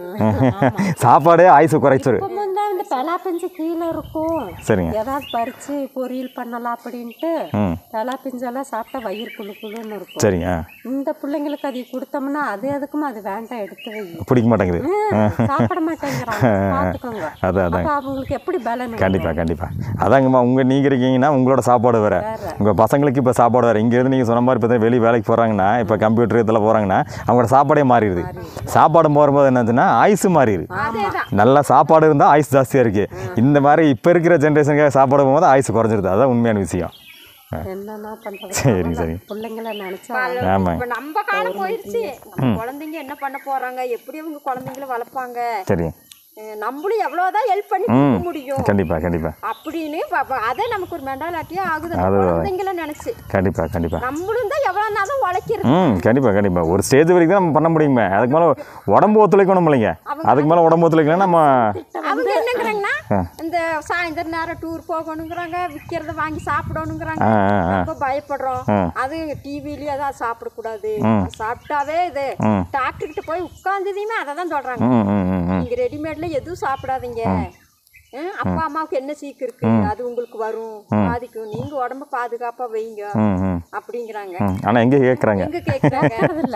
சாப்பாடே ஆயுசு குறைச்சிரு இப்போ வந்து இந்த பலாப்பஞ்சு கீழே இருக்கும் சரிங்க ஏதாவது பறிச்சு பொரியல் பண்ணலாம் அப்படின்ட்டு ம் பலாப்பஞ்செல்லாம் சாப்பிட்டா வயிறு குழு குழுன்னு இருக்கும் சரிங்க இந்த பிள்ளைங்களுக்கு அதை கொடுத்தோம்னா அது எதுக்குமா அது வேண்டாம் எடுத்து வை பிடிக்க மாட்டேங்குது ம், சாப்பிட மாட்டேங்கிறாங்க பார்த்துக்கோங்க அதான் அதான் அப்போ அவங்களுக்கு எப்படி பலன் கண்டிப்பாக கண்டிப்பாக அதாங்கம்மா உங்கள் நீங்கள் இருக்கீங்கன்னா உங்களோட சாப்பாடு வேறு உங்கள் பசங்களுக்கு இப்போ சாப்பாடு வேறு இங்கேருந்து நீங்கள் சொன்ன மாதிரி இப்போ வெளியே வேலைக்கு போகிறாங்கன்னா இப்போ கம்ப்யூட்டர் இதில் போகிறாங்கன்னா அவங்களோட சாப்பாடே மாறிடுது சாப்பாடு போகும்போது என்னாச்சுன்னா ஆயுசு மாறிடுது அதேதான் நல்ல சாப்பாடு இருந்தால் ஆயுசு ஜாஸ்தியாக இருக்குது இந்த மாதிரி இப்போ இருக்கிற ஜென்ரேஷனுக்கு சாப்பாடு போகும்போது ஆயுசு குறைஞ்சிருது அதான் உண்மையான விஷயம் என்னன்னா பண்றது சரி சரி பிள்ளைங்கள நினைச்சா ஆமாங்க இப்ப நம்ம காலம் போயிருச்சு நம்ம குழந்தைங்க என்ன பண்ண போறாங்க எப்படி அவங்க குழந்தைங்கள வளர்ப்பாங்க சரி அஹ் நம்மளும் எவ்வளவுதான் ஹெல்ப் பண்ணி கொடுக்க முடியும் கண்டிப்பாக கண்டிப்பாக அப்படின்னு ப- ப- அதே நமக்கு ஒரு மெண்டாலாட்டியே ஆகுது அந்த குழந்தைங்கள நினைச்சு கண்டிப்பாக கண்டிப்பாக நம்மளும் தான் எவ்வளவு நேரம் உழைக்கிறது ம் கண்டிப்பாக கண்டிப்பாக ஒரு ஸ்டேஜ் வரைக்கும் தான் நம்ம பண்ண முடியுமே அதுக்கு மேலே உடம்பு ஒத்துழைக்கணும் இல்லைங்க அதுக்கு மேலே உடம்பு ஒத்துழைக்கலன்னா நம்ம அவங்க என்னங்கிறாங்கன்னா இந்த சாயந்தர நேரம் டூர் போகணுங்கிறாங்க விக்கிறத வாங்கி சாப்பிடணுங்கிறாங்க ஆ ஆ ஆ ரொம்ப பயப்படுறோம் அது டிவிலயே அதான் சாப்பிடக்கூடாது சாப்பிட்டாவே இது டாக்டர் கிட்ட போய் உட்கார்ந்ததையுமே அதை தான் சொல்றாங்க ம் ம் ம் ம் நீங்க ரெடிமேட்ல எதுவும் சாப்பிடாதீங்க ஹம், அப்பா அம்மாவுக்கு என்ன சீக்கு இருக்கு அது உங்களுக்கு வரும் பாதிக்கும் நீங்க உடம்ப பாதுகாப்பா வைங்க ம் ம் அப்படிங்கிறாங்க ம் ஆனால் எங்கே கேட்குறாங்க எங்க கேக்குறாங்க இல்ல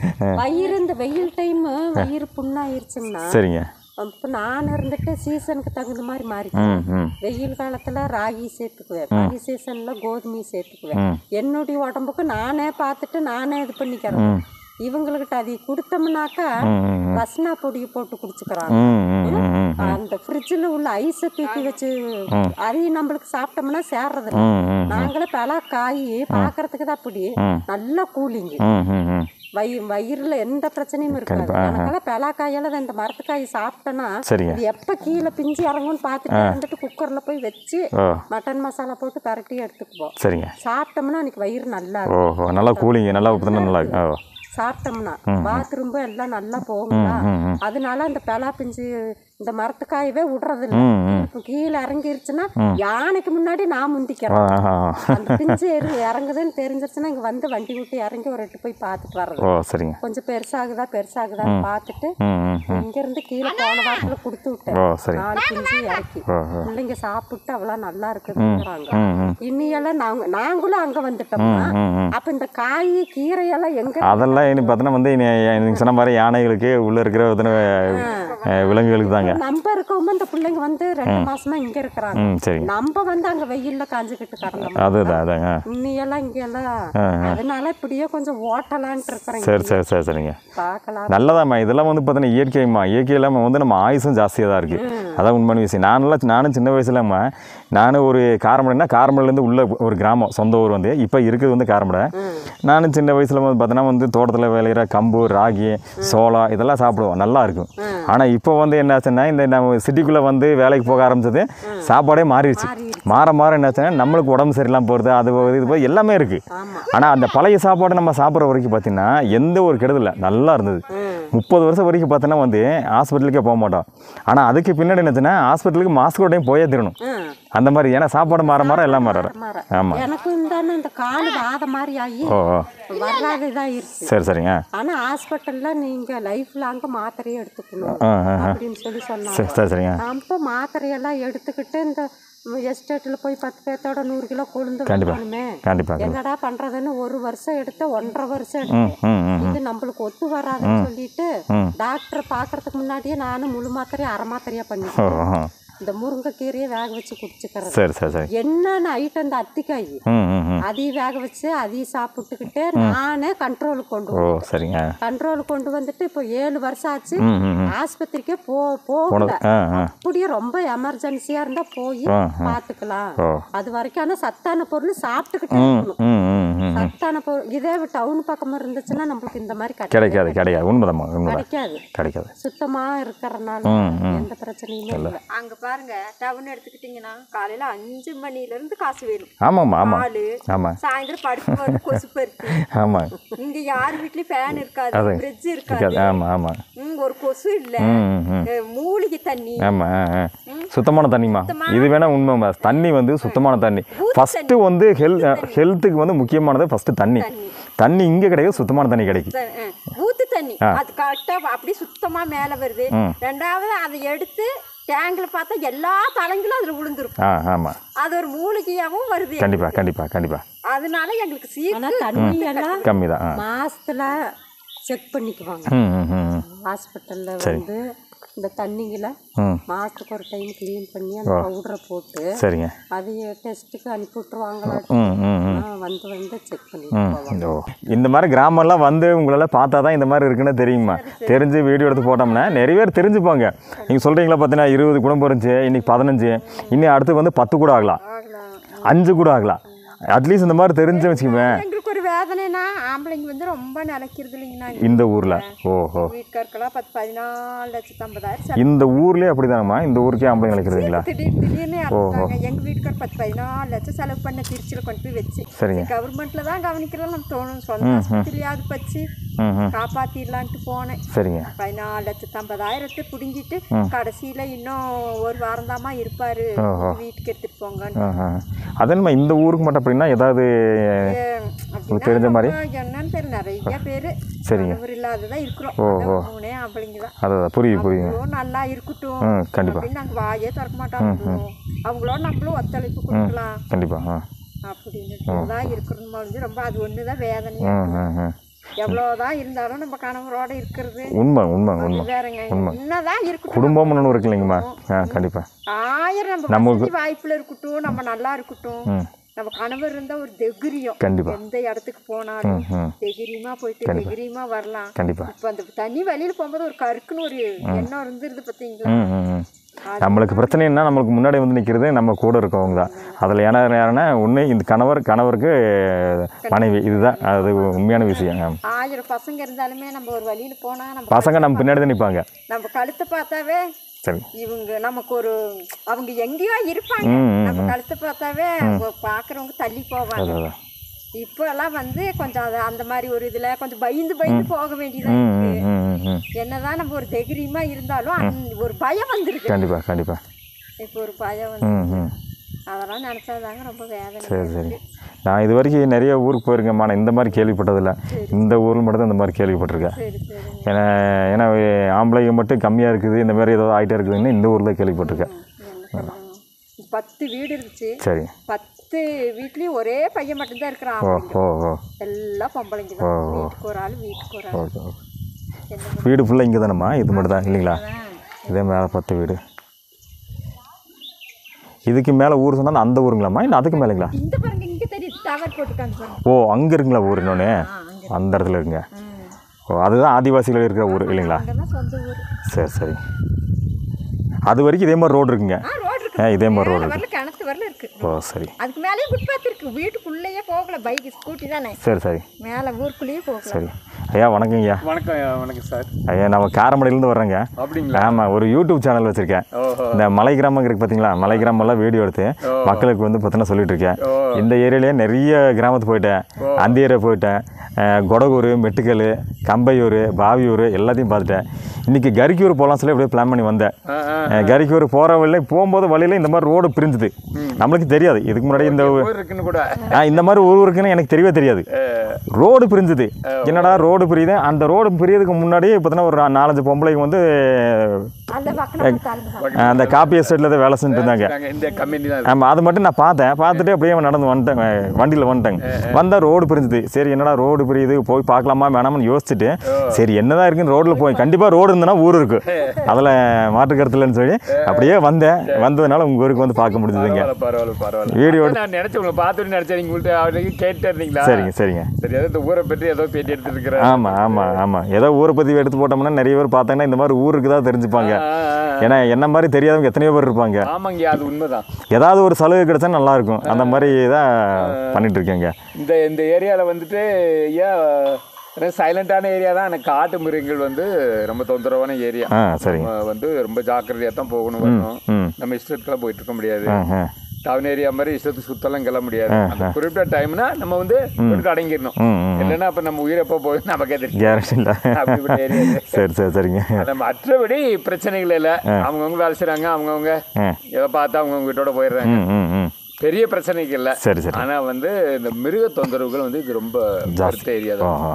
வயிறு இந்த வெயில் டைம் வயிறு புண்ணாயிருச்சுங்கன்னா சரிங்க இப்போ நான் இருந்துட்டு சீசனுக்கு தகுந்த மாதிரி மாறி ம் ம் வெயில் காலத்துல ராகி சேர்த்துக்குவேன் பனி சீசன்ல கோதுமை சேர்த்துக்குவேன் என்னுடைய உடம்புக்கு நானே பார்த்துட்டு நானே இது பண்ணிக்கிறேன் இவங்ககிட்ட அதை கொடுத்தோம்னாக்கா ரஸ்னா பொடியை போட்டு குடிச்சுக்கிறாங்க ம் ம் ம் ம் அந்த ஃப்ரிட்ஜில் உள்ள ஐஸை தூக்கி வச்சு அதையும் நம்மளுக்கு சாப்பிட்டோம்னா சேர்றது இல்ல. ம் ம் நாங்களே பல காய் பார்க்கறதுக்கு தான் அப்படி நல்லா கூலிங்கு ம் ம் ம் வயிறு வயிறுல எந்த பிரச்சனையும் இருக்காது எனக்கெல்லாம் பலாக்காயெல்லாம் இந்த மரத்துக்காய் சாப்பிட்டேன்னா சரிங்க இது எப்போ கீழே பிஞ்சு இறங்கும்னு பார்த்துட்டு வந்துட்டு குக்கரில் போய் வச்சு ஓ மட்டன் மசாலா போட்டு பரட்டி எடுத்துக்குவோம் சரிங்க சாப்பிட்டோம்னா அன்னைக்கு வயிறு நல்லா இருக்கும் ஓஹோ நல்லா கூலிங்க நல்லா ஊற்றுனா நல்லா இருக்கு. ஓ சாப்பிட்டோம்னா பாத்ரூம்பு எல்லாம் நல்லா போகுங்களா அதனால அந்த பலா பிஞ்சு இந்த மரத்துக்காயவே விடுறது இல்ல ம் ம் இப்போ கீழே இறங்கிருச்சுன்னா யானைக்கு முன்னாடி நான் முந்திக்கிறேன் ஆ ஆ ஆ. அந்த பிஞ்சு இறங்கு- இறங்குதுன்னு தெரிஞ்சிருச்சுன்னா இங்கே வந்து வண்டி விட்டு இறங்கி ஒரு எட்டு போய் பார்த்துட்டு வர்றது ஓ சரிங்க கொஞ்சம் பெருசாகுதா பெருசாகுதான்னு பார்த்துட்டு ம் ம் ம் இங்கேருந்து கீழே போன வாரத்தில் கொடுத்து விட்டேன் ஓ சரி நாலு பிஞ்சு இறக்கி ஓ ஓ பிள்ளைங்க சாப்பிட்டு அவ்வளோ நல்லா இருக்குதுங்கிறாங்க ம் ம் இன்னியெல்லாம் நாங்க நாங்களும் அங்கே வந்துட்டோம்னா ம் ம் அப்போ இந்த காய் கீரையெல்லாம் எங்கே அதெல்லாம் இனி பார்த்தோன்னா வந்து இனி நீங்கள் சொன்ன மாதிரி யானைகளுக்கு உள்ளே இருக்கிற எத்தனை அஹ், விலங்குகளுக்கு தாங்க நம்ம இருக்கவும் இந்த பிள்ளைங்க வந்து ரெண்டு மாசமா இங்க இருக்கிறாங்க ம் சரிங்க நம்ம வந்து அங்க வெயில்ல காஞ்சுக்கிட்டு கிடந்தோம் அதுதான் அதாங்க இன்னியெல்லாம் இங்கெல்லாம் அதனால இப்படியே கொஞ்சம் ஓட்டலான்ட்டு இருக்கிறேங்க சரி சரி சரி சரிங்க பார்க்கலாம் நல்லதாம்மா இதெல்லாம் வந்து பார்த்தீங்கன்னா இயற்கைம்மா இயற்கை இல்லாமல் வந்து நம்ம ஆயுசும் ஜாஸ்தியாக தான் இருக்குது அதான் உண்மையான விஷயம் நானெல்லாம் நானும் சின்ன வயசுலம்மா நானும் ஒரு காரமடைனா காரமடைலேருந்து உள்ள ஒரு கிராமம் சொந்த ஊர் வந்து இப்போ இருக்குது வந்து காரமடை நானும் சின்ன வயசில் வந்து பார்த்தோன்னா வந்து தோட்டத்தில் விளையிற கம்பு ராகி சோளம் இதெல்லாம் சாப்பிடுவோம் நல்லா இருக்கும் ஆனால் இப்போ வந்து என்ன ஆச்சுன்னா இந்த நம்ம சிட்டிக்குள்ளே வந்து வேலைக்கு போக ஆரம்பிச்சது சாப்பாடே மாறிடுச்சு மாற மாற என்ன ஆச்சுன்னா நம்மளுக்கு உடம்பு சரியில்லாமல் போகிறது அது போகுது, இது போகுது எல்லாமே இருக்குது ஆனால் அந்த பழைய சாப்பாடு நம்ம சாப்பிட்ற வரைக்கும் பார்த்தீங்கன்னா எந்த ஒரு கெடுதல் இல்லை நல்லா இருந்தது முப்பது வருஷம் வரைக்கும் பார்த்தோன்னா வந்து ஹாஸ்பிட்டலுக்கே போக மாட்டோம் ஆனால் அதுக்கு பின்னாடி என்னச்சுன்னா ஹாஸ்பிட்டலுக்கு மாஸ்க் டைம் போயே தரணும் ம். அந்த மாதிரி ஏன்னா சாப்பாடு மாற மாற எல்லாம் மாற மாற. ஆமாம் எனக்கும் இந்த இந்த கால் வாத மாதிரி ஆகி ஓ ஓ வராது இதாயிருச்சு சரி சரிங்க ஆனா ஹாஸ்பிட்டல்ல நீங்க லைஃப் லாங்க மாத்திரையே எடுத்துக்கணும் ஆ ஆ அப்படின்னு சொல்லி சொன்னாங்க சரி சரி சரிங்க நம்ம மாத்திரையெல்லாம் எடுத்துக்கிட்டு இந்த எஸ்டேட்ல போய் பத்து பேர்த்தோட நூறு கிலோ கொழுந்து கண்டிப்பா. வைக்கணுமே கண்டிப்பாக என்னடா பண்றதுன்னு ஒரு வருஷம் எடுத்த ஒன்றரை வருஷம் ம் எடுத்தேன் ம் ம் இது நம்மளுக்கு ஒத்து வராதுன்னு சொல்லிட்டு டாக்டர் பார்க்கறதுக்கு முன்னாடியே நானும் முழு மாத்திரையை அரை மாத்திரையா பண்ணி ஓ ஓ. இந்த முருங்கைக்கீரையை வேக வச்சு குடிச்சுக்கிறது சரி சரி சரி என்னென்ன ஐட்டம் இந்த அத்திக்காய் ம் ம் ம் அதையும் வேக வச்சு அதையும் சாப்பிட்டுக்கிட்டு நானே கண்ட்ரோலுக்கு கொண்டு ஓ வந்து சரிங்க கண்ட்ரோலுக்கு கொண்டு வந்துட்டு இப்போ ஏழு வருஷம் ஆச்சு ம் ம் ம் ஆஸ்பத்திரிக்கே போ போகல போனது ஆ ஆ அப்படியே ரொம்ப எமர்ஜென்சியா இருந்தா போய் ஆ, பார்த்துக்கலாம் ஓ அது வரைக்கும் ஆனா சத்தான பொருள் சாப்பிட்டுக்கிட்டே ம் இருக்கணும் ம் ம் ம் சத்தான பொருள் இதே டவுன் பக்கமா இருந்துச்சுன்னா நம்மளுக்கு இந்த மாதிரி கிடை- கிடைக்காது கிடைக்காது உண்மைதாம்மா உண்மைதான் கிடைக்காது கிடைக்காது சுத்தமா இருக்கிறனால ம் ம் எந்த பிரச்சனையுமே இல்லை அங்க பாருங்க டவுன் எடுத்துக்கிட்டீங்கன்னா காலையில அஞ்சு மணில இருந்து காசு வேணும் ஆமாம்மா ஆமாம் பால் ஆமாம் சாயந்தரம் படுக்கும்போது கொசு பருத்தி ஆமாம் இங்க யார் வீட்லயும் ஃபேன் இருக்காது ஃப்ரிட்ஜ் இருக்காது இருக்காது ஆமாம் ஆமாம் ம், ஒரு கொசு இல்ல ம் ம் ம் அஹ், மூலிகை தண்ணி ஆமாம் ஆ ஆ சுத்தமான தண்ணிம்மா இது வேணா உண்மைம்மா தண்ணி வந்து சுத்தமான தண்ணி ஃபஸ்ட்டு வந்து ஹெல் ஹெல்த்துக்கு வந்து முக்கியமானது ஃபஸ்ட்டு தண்ணி தண்ணி இங்கே கிடையாது சுத்தமான தண்ணி கிடைக்கும் த- அஹ், ஊத்து தண்ணி அது கரெக்டா அப்படி சுத்தமா மேல வருது ரெண்டாவது அதை எடுத்து டேங்க்ல பார்த்தா எல்லா தலைங்களும் அதுல விழுந்துருக்கும் ஆ ஆமாம் அது ஒரு மூலிகையாவும் வருது கண்டிப்பாக கண்டிப்பாக கண்டிப்பாக அதனால எங்களுக்கு ஆனா சீக்கிரம் தண்ணி எல்லாம் கம்மி தான் ஆ மாசத்துல செக் பண்ணிக்குவாங்க ம் ம் ம் ம். ஹாஸ்பிட்டல்ல வந்து இந்த தண்ணிங்களை ம் மாசத்துக்கு ஒரு டைம் க்ளீன் பண்ணி அந்த பவுடரை போட்டு சரிங்க அதைய டெஸ்ட்டுக்கு அனுப்பி விட்டுருவாங்களா ம் ம் ம் வந்து வந்து செக் பண்ணிட்டு போவாங்க ஓ இந்த மாதிரி கிராமம்லாம் வந்து உங்களெல்லாம் பார்த்தா தான் இந்த மாதிரி இருக்குன்னு தெரியுமா தெரிஞ்சு வீடியோ எடுத்து போட்டோம்னா நிறைய பேர் தெரிஞ்சுப்பாங்க நீங்கள் சொல்கிறீங்களா பார்த்தீங்கன்னா இருபது குடும்பம் இருந்துச்சு இன்னைக்கு பதினஞ்சு இன்னும் அடுத்து வந்து பத்து கூட ஆகலாம் அஞ்சு கூட ஆகலாம் அட்லீஸ்ட் இந்த மாதிரி தெரிஞ்சு வச்சுக்குவேன் எங்களுக்கு ஒரு வேதனைனா ஆம்பளைங்க வந்து ரொம்ப நினைக்கிறது இல்லைங்கண்ணா இந்த ஊரில் ஓஹோ வீட்டுக்காருக்கெல்லாம் பத்து பதினாலு லட்சத்து ஐம்பதாயிரம் செலவு இந்த ஊர்லேயே அப்படிதானம்மா இந்த ஊருக்கே ஆம்பளை நினைக்கிறதுங்களா திடீர் திடீர்னு இறந்துட்டாங்க எங்க வீட்டுக்கார் பத்து பதினாலு லட்சம் செலவு பண்ண திருச்சியில் கொண்டு போய் வச்சு சரிங்க கவர்மெண்ட்ல தான் கவனிக்கிறோம் நம்ம தோணும் சொந்த ஆஸ்பத்திரியாவது வச்சு ம் ம் காப்பாத்திடலான்ட்டு போனேன் சரிங்க பதினாலு லட்சத்து ஐம்பதாயிரத்தை பிடுங்கிட்டு கடைசியில இன்னும் ஒரு வாரம் தாமா இருப்பாரு வீட்டுக்கு எடுத்துட்டு போங்கன்னு ஆஹா அதேமா இந்த ஊருக்கு மட்டும் அப்படின்னா ஏதாவது அப்படின்னா தெரிஞ்ச மாதிரி? நம்ம என்னன்னு தெரியல நிறைய பேர் சரிங்க. கணவர் இல்லாததான் இருக்கிறோம் அதான் மூணே ஆம்பளைங்க தான் அதான் புரியுது புரியுது அவங்களும் நல்லா இருக்கட்டும் ம் கண்டிப்பாக அப்படின்னு நாங்க வாயே திறக்க மாட்டாங்க அவங்களோட நம்மளும் ஒத்துழைப்பு கொடுக்கலாம் கண்டிப்பாக ஆ அப்படின்னு தான் இருக்கணும் வந்து ரொம்ப அது ஒண்ணுதான் வேதனையா ம் ம் ம் எவ்வளவுதான் இருந்தாலும் நம்ம கணவரோட இருக்கிறது உண்மை உண்மை உண்மை வேறங்க என்னதான் இருக்கட்டும் குடும்பம்னு ஒன்று இருக்கு இல்லைங்கம்மா ஆ கண்டிப்பாக ஆயிரம் நம்ம வசதி வாய்ப்புல இருக்கட்டும் நம்ம நல்லா இருக்கட்டும் ம் நம்ம கணவர் இருந்தா ஒரு தைரியம் கண்டிப்பா. எந்த இடத்துக்கு போனாலும் ம் தைரியமா போயிட்டு தைரியமா வரலாம் கண்டிப்பாக இப்ப அந்த தண்ணி வெளியில போகும்போது ஒரு கருக்குன்னு ஒரு எண்ணம் இருந்துருது பாத்தீங்களா ம் ம் ம் நம்மளுக்கு பிரச்சனைன்னா நம்மளுக்கு முன்னாடி வந்து நிற்கிறது நம்ம கூட இருக்கவங்க தான் அதில் ஏன்னா யாருன்னா ஒன்று இந்த கணவர் கணவருக்கு மனைவி இதுதான் அது உண்மையான விஷயம் ஆயிரம் பசங்க இருந்தாலுமே நம்ம ஒரு வழியில போனா நம்ம பசங்க நம்ம பின்னாடி தான் நிற்பாங்க நம்ம கழுத்தை பார்த்தாவே சரி இவங்க நமக்கு ஒரு அவங்க எங்கேயோ இருப்பாங்க ம், ம், நம்ம கழுத்தை பார்த்தாவே அவங்க பார்க்குறவங்க தள்ளி போவாங்க அதான் இப்போ எல்லாம் வந்து கொஞ்சம் அது அந்த மாதிரி ஒரு இதுல கொஞ்சம் பயந்து பயந்து போக வேண்டியதா ம் இருக்கு ம் ம் ம் என்னதான் நம்ம ஒரு தைரியமா இருந்தாலும் அந்த ஒரு பயம் வந்துருக்கு கண்டிப்பாக கண்டிப்பாக இப்போ ஒரு பயம் வந்து ம் ம் அதெல்லாம் நினைச்சாதாங்க ரொம்ப வேதனை சரி சரி நான் இது வரைக்கும் நிறைய ஊருக்கு போயிருக்கேன்மா நான் இந்த மாதிரி கேள்விப்பட்டதில்ல இந்த ஊரில் மட்டும் தான் இந்த மாதிரி கேள்விப்பட்டிருக்கேன் சரி சரி ஏன்னா ஏன்னா ஆம்பளைங்க மட்டும் கம்மியாக இருக்குது இந்த மாதிரி ஏதாவது ஆகிட்டே இருக்குதுன்னு இந்த ஊரில் கேள்விப்பட்டிருக்கேன் என்ன சொல்லணும் பத்து வீடு இருந்துச்சு சரி பத்து வீட்லயும் ஒரே பையன் மட்டும்தான் இருக்கிறான் ஓ ஆம்பளைங்க. ஓ ஓ எல்லாம் பொம்பளைங்க தான் வீட்டுக்கு ஒரு ஆள் வீட்டுக்கு ஒரு ஆள் ஓகே ஓகே வீடு ஃபுல்லாக இங்கே தானேம்மா இது மட்டும் தான் இல்லைங்களா இதே மேலே பத்து வீடு இதுக்கு மேலே ஊர் சொன்னால் அந்த ஊருங்களாம்மா இல்லை அதுக்கு மேலேங்களா இந்த பாருங்க இங்க தெரியுது டவர் போட்டுருக்காங்க பாருங்க ஓ அங்கே இருக்குங்களா ஊர் இன்னொன்று அந்த இடத்துல இருக்குங்க ஓ அதுதான் ஆதிவாசிகள் இருக்கிற ஊர் இல்லைங்களா அங்கதான் சொந்த ஊர் சரி சரி அது வரைக்கும் இதே மாதிரி ரோடு இருக்குங்க ஆ ரோடு இருக்கு ஆ இதே மாதிரி ரோடு மேல இருக்கு வரல கிணத்து வரல இருக்கு ஓ சரி அதுக்கு மேலேயும் ஃபுட்பாத் இருக்கு வீட்டுக்குள்ளேயே போகல பைக் ஸ்கூட்டி தானே சரி சரி மேல ஊருக்குள்ளேயே போகல சரி ஐயா வணக்கங்க ஐயா வணக்கம் ஐயா, வணக்கம் சார் ஐயா நம்ம காரமடையிலேருந்து வர்றேங்க அப்படிங்களா ஆமாம் ஒரு யூடியூப் சேனல் வச்சுருக்கேன் ஓஹோ இந்த மலை கிராமம் இருக்கு பார்த்தீங்களா மலை கிராமம்லாம் வீடியோ எடுத்து மக்களுக்கு வந்து பார்த்தீங்கன்னா சொல்லிட்டு இருக்கேன் இந்த ஏரியாலேயே நிறைய கிராமத்துக்கு போயிட்டேன் அந்த ஏரியா போயிட்டேன் அஹ், கொடகூர் மெட்டுக்கல் கம்பையூர் பாவியூர் எல்லாத்தையும் பார்த்துட்டேன் இன்றைக்கி கரிக்கூர் போகலாம் சொல்லி அப்படியே பிளான் பண்ணி வந்தேன் ஆ ஆ அஹ், கரிக்கூர் போகிற வழியில போகும்போது வழியில இந்த மாதிரி ரோடு பிரிஞ்சுது நம்மளுக்கு தெரியாது இதுக்கு முன்னாடி இந்த ஊர் இருக்குன்னு கூட ஆ, இந்த மாதிரி ஊர் இருக்குன்னு எனக்கு தெரியவே தெரியாது ரோடு பிரிஞ்சுது என்னடா ரோடு பிரியுது அந்த ரோடு பிரியதுக்கு முன்னாடி பார்த்தீங்கன்னா ஒரு நா- நாலஞ்சு பொம்பளைங்க வந்து அந்த பக்கம் தாழ்ந்து அஹ், அந்த காப்பி எஸ்டேட்டில் தான் வேலை செஞ்சுட்டு இருந்தாங்க நாங்கள் இந்த கம்பெனி தான் இருக்கு. ஆமாம் அது மட்டும் நான் பார்த்தேன் பார்த்துட்டு அப்படியே நடந்து வந்துட்டேன் வண்டியில் வந்துட்டேங்க வந்தால் ரோடு பிரிஞ்சுது சரி என்னடா ரோடு இவ்வளோ பெரிய இது போய் பார்க்கலாமா வேணாமான்னு யோசிச்சுட்டு சரி என்னதான் இருக்குன்னு ரோட்டில் போய் கண்டிப்பாக ரோடு இருந்ததுன்னா ஊர் இருக்கு அதில் மாற்று கருத்துலன்னு சொல்லி அப்படியே வந்தேன் வந்ததுனால உங்கள் ஊருக்கு வந்து பார்க்க முடிஞ்சதுங்க பரவாயில்ல பரவாயில்ல பரவாயில்ல வீடியோ நான் நினைச்சேன் உங்களை பார்த்துட்டு நினைச்சேன் நீங்க உங்கள்ட்ட அவருக்கு கேட்டு இருந்தீங்களா சரிங்க சரிங்க சரி ஏதோ இந்த ஊரை பற்றி ஏதோ பேட்டி எடுத்துட்டு இருக்கிறேன் ஆமாம் ஆமாம் ஆமாம் ஏதோ ஊரை பற்றி எடுத்து போட்டோம்னா நிறைய பேர் பார்த்தாங்கன்னா இந்த மாதிரி ஊருக்கு தான் தெரிஞ்சுப்பாங்க ஏன்னா என்ன மாதிரி தெரியாதவங்க எத்தனையோ பேர் இருப்பாங்க ஆமாங்க அது உண்மைதான் ஏதாவது ஒரு சலுகை கிடைச்சா நல்லா இருக்கும் அந்த மாதிரி தான் பண்ணிட்டு இருக்கேங்க இந்த இந்த ஏரியாவில் வந்துட்டு ஏன் சைலண்டான ஏரியா தான் எனக்கு காட்டு மிருகங்கள் வந்து ரொம்ப தொந்தரவான ஏரியா ஆ சரிங்க நம்ம வந்து ரொம்ப ஜாக்கிரதையாக தான் போகணும் வரணும் ம் நம்ம இஷ்டத்துக்குலாம் போயிட்டு இருக்க முடியாது ஆ ஆ டவுன் ஏரியா மாதிரி இஷ்டத்துக்கு சுத்தலாம் கிளம்ப முடியாது அந்த குறிப்பிட்ட டைம்னா நம்ம வந்து வீட்டுக்கு அடங்கிடணும் ம் ம் இல்லைன்னா அப்போ நம்ம உயிர் எப்போ போகுது நமக்கே தெரியும் கேரண்டி இல்லை அப்படிப்பட்ட ஏரியா இது. சரி சரி சரிங்க ஆனா மற்றபடி பிரச்சனைகள் இல்லை அவங்கவுங்க வேலை செய்கிறாங்க அவங்கவுங்க ஆ எதை பார்த்தா அவங்கவுங்க வீட்டோட போயிடுறாங்க ம் ம் ம் பெரிய பிரச்சனைகள் இல்லை சரி சரி ஆனா வந்து இந்த மிருக தொந்தரவுகள் வந்து இது ரொம்ப வருத்த ஏரியா ஓ தான் ஓ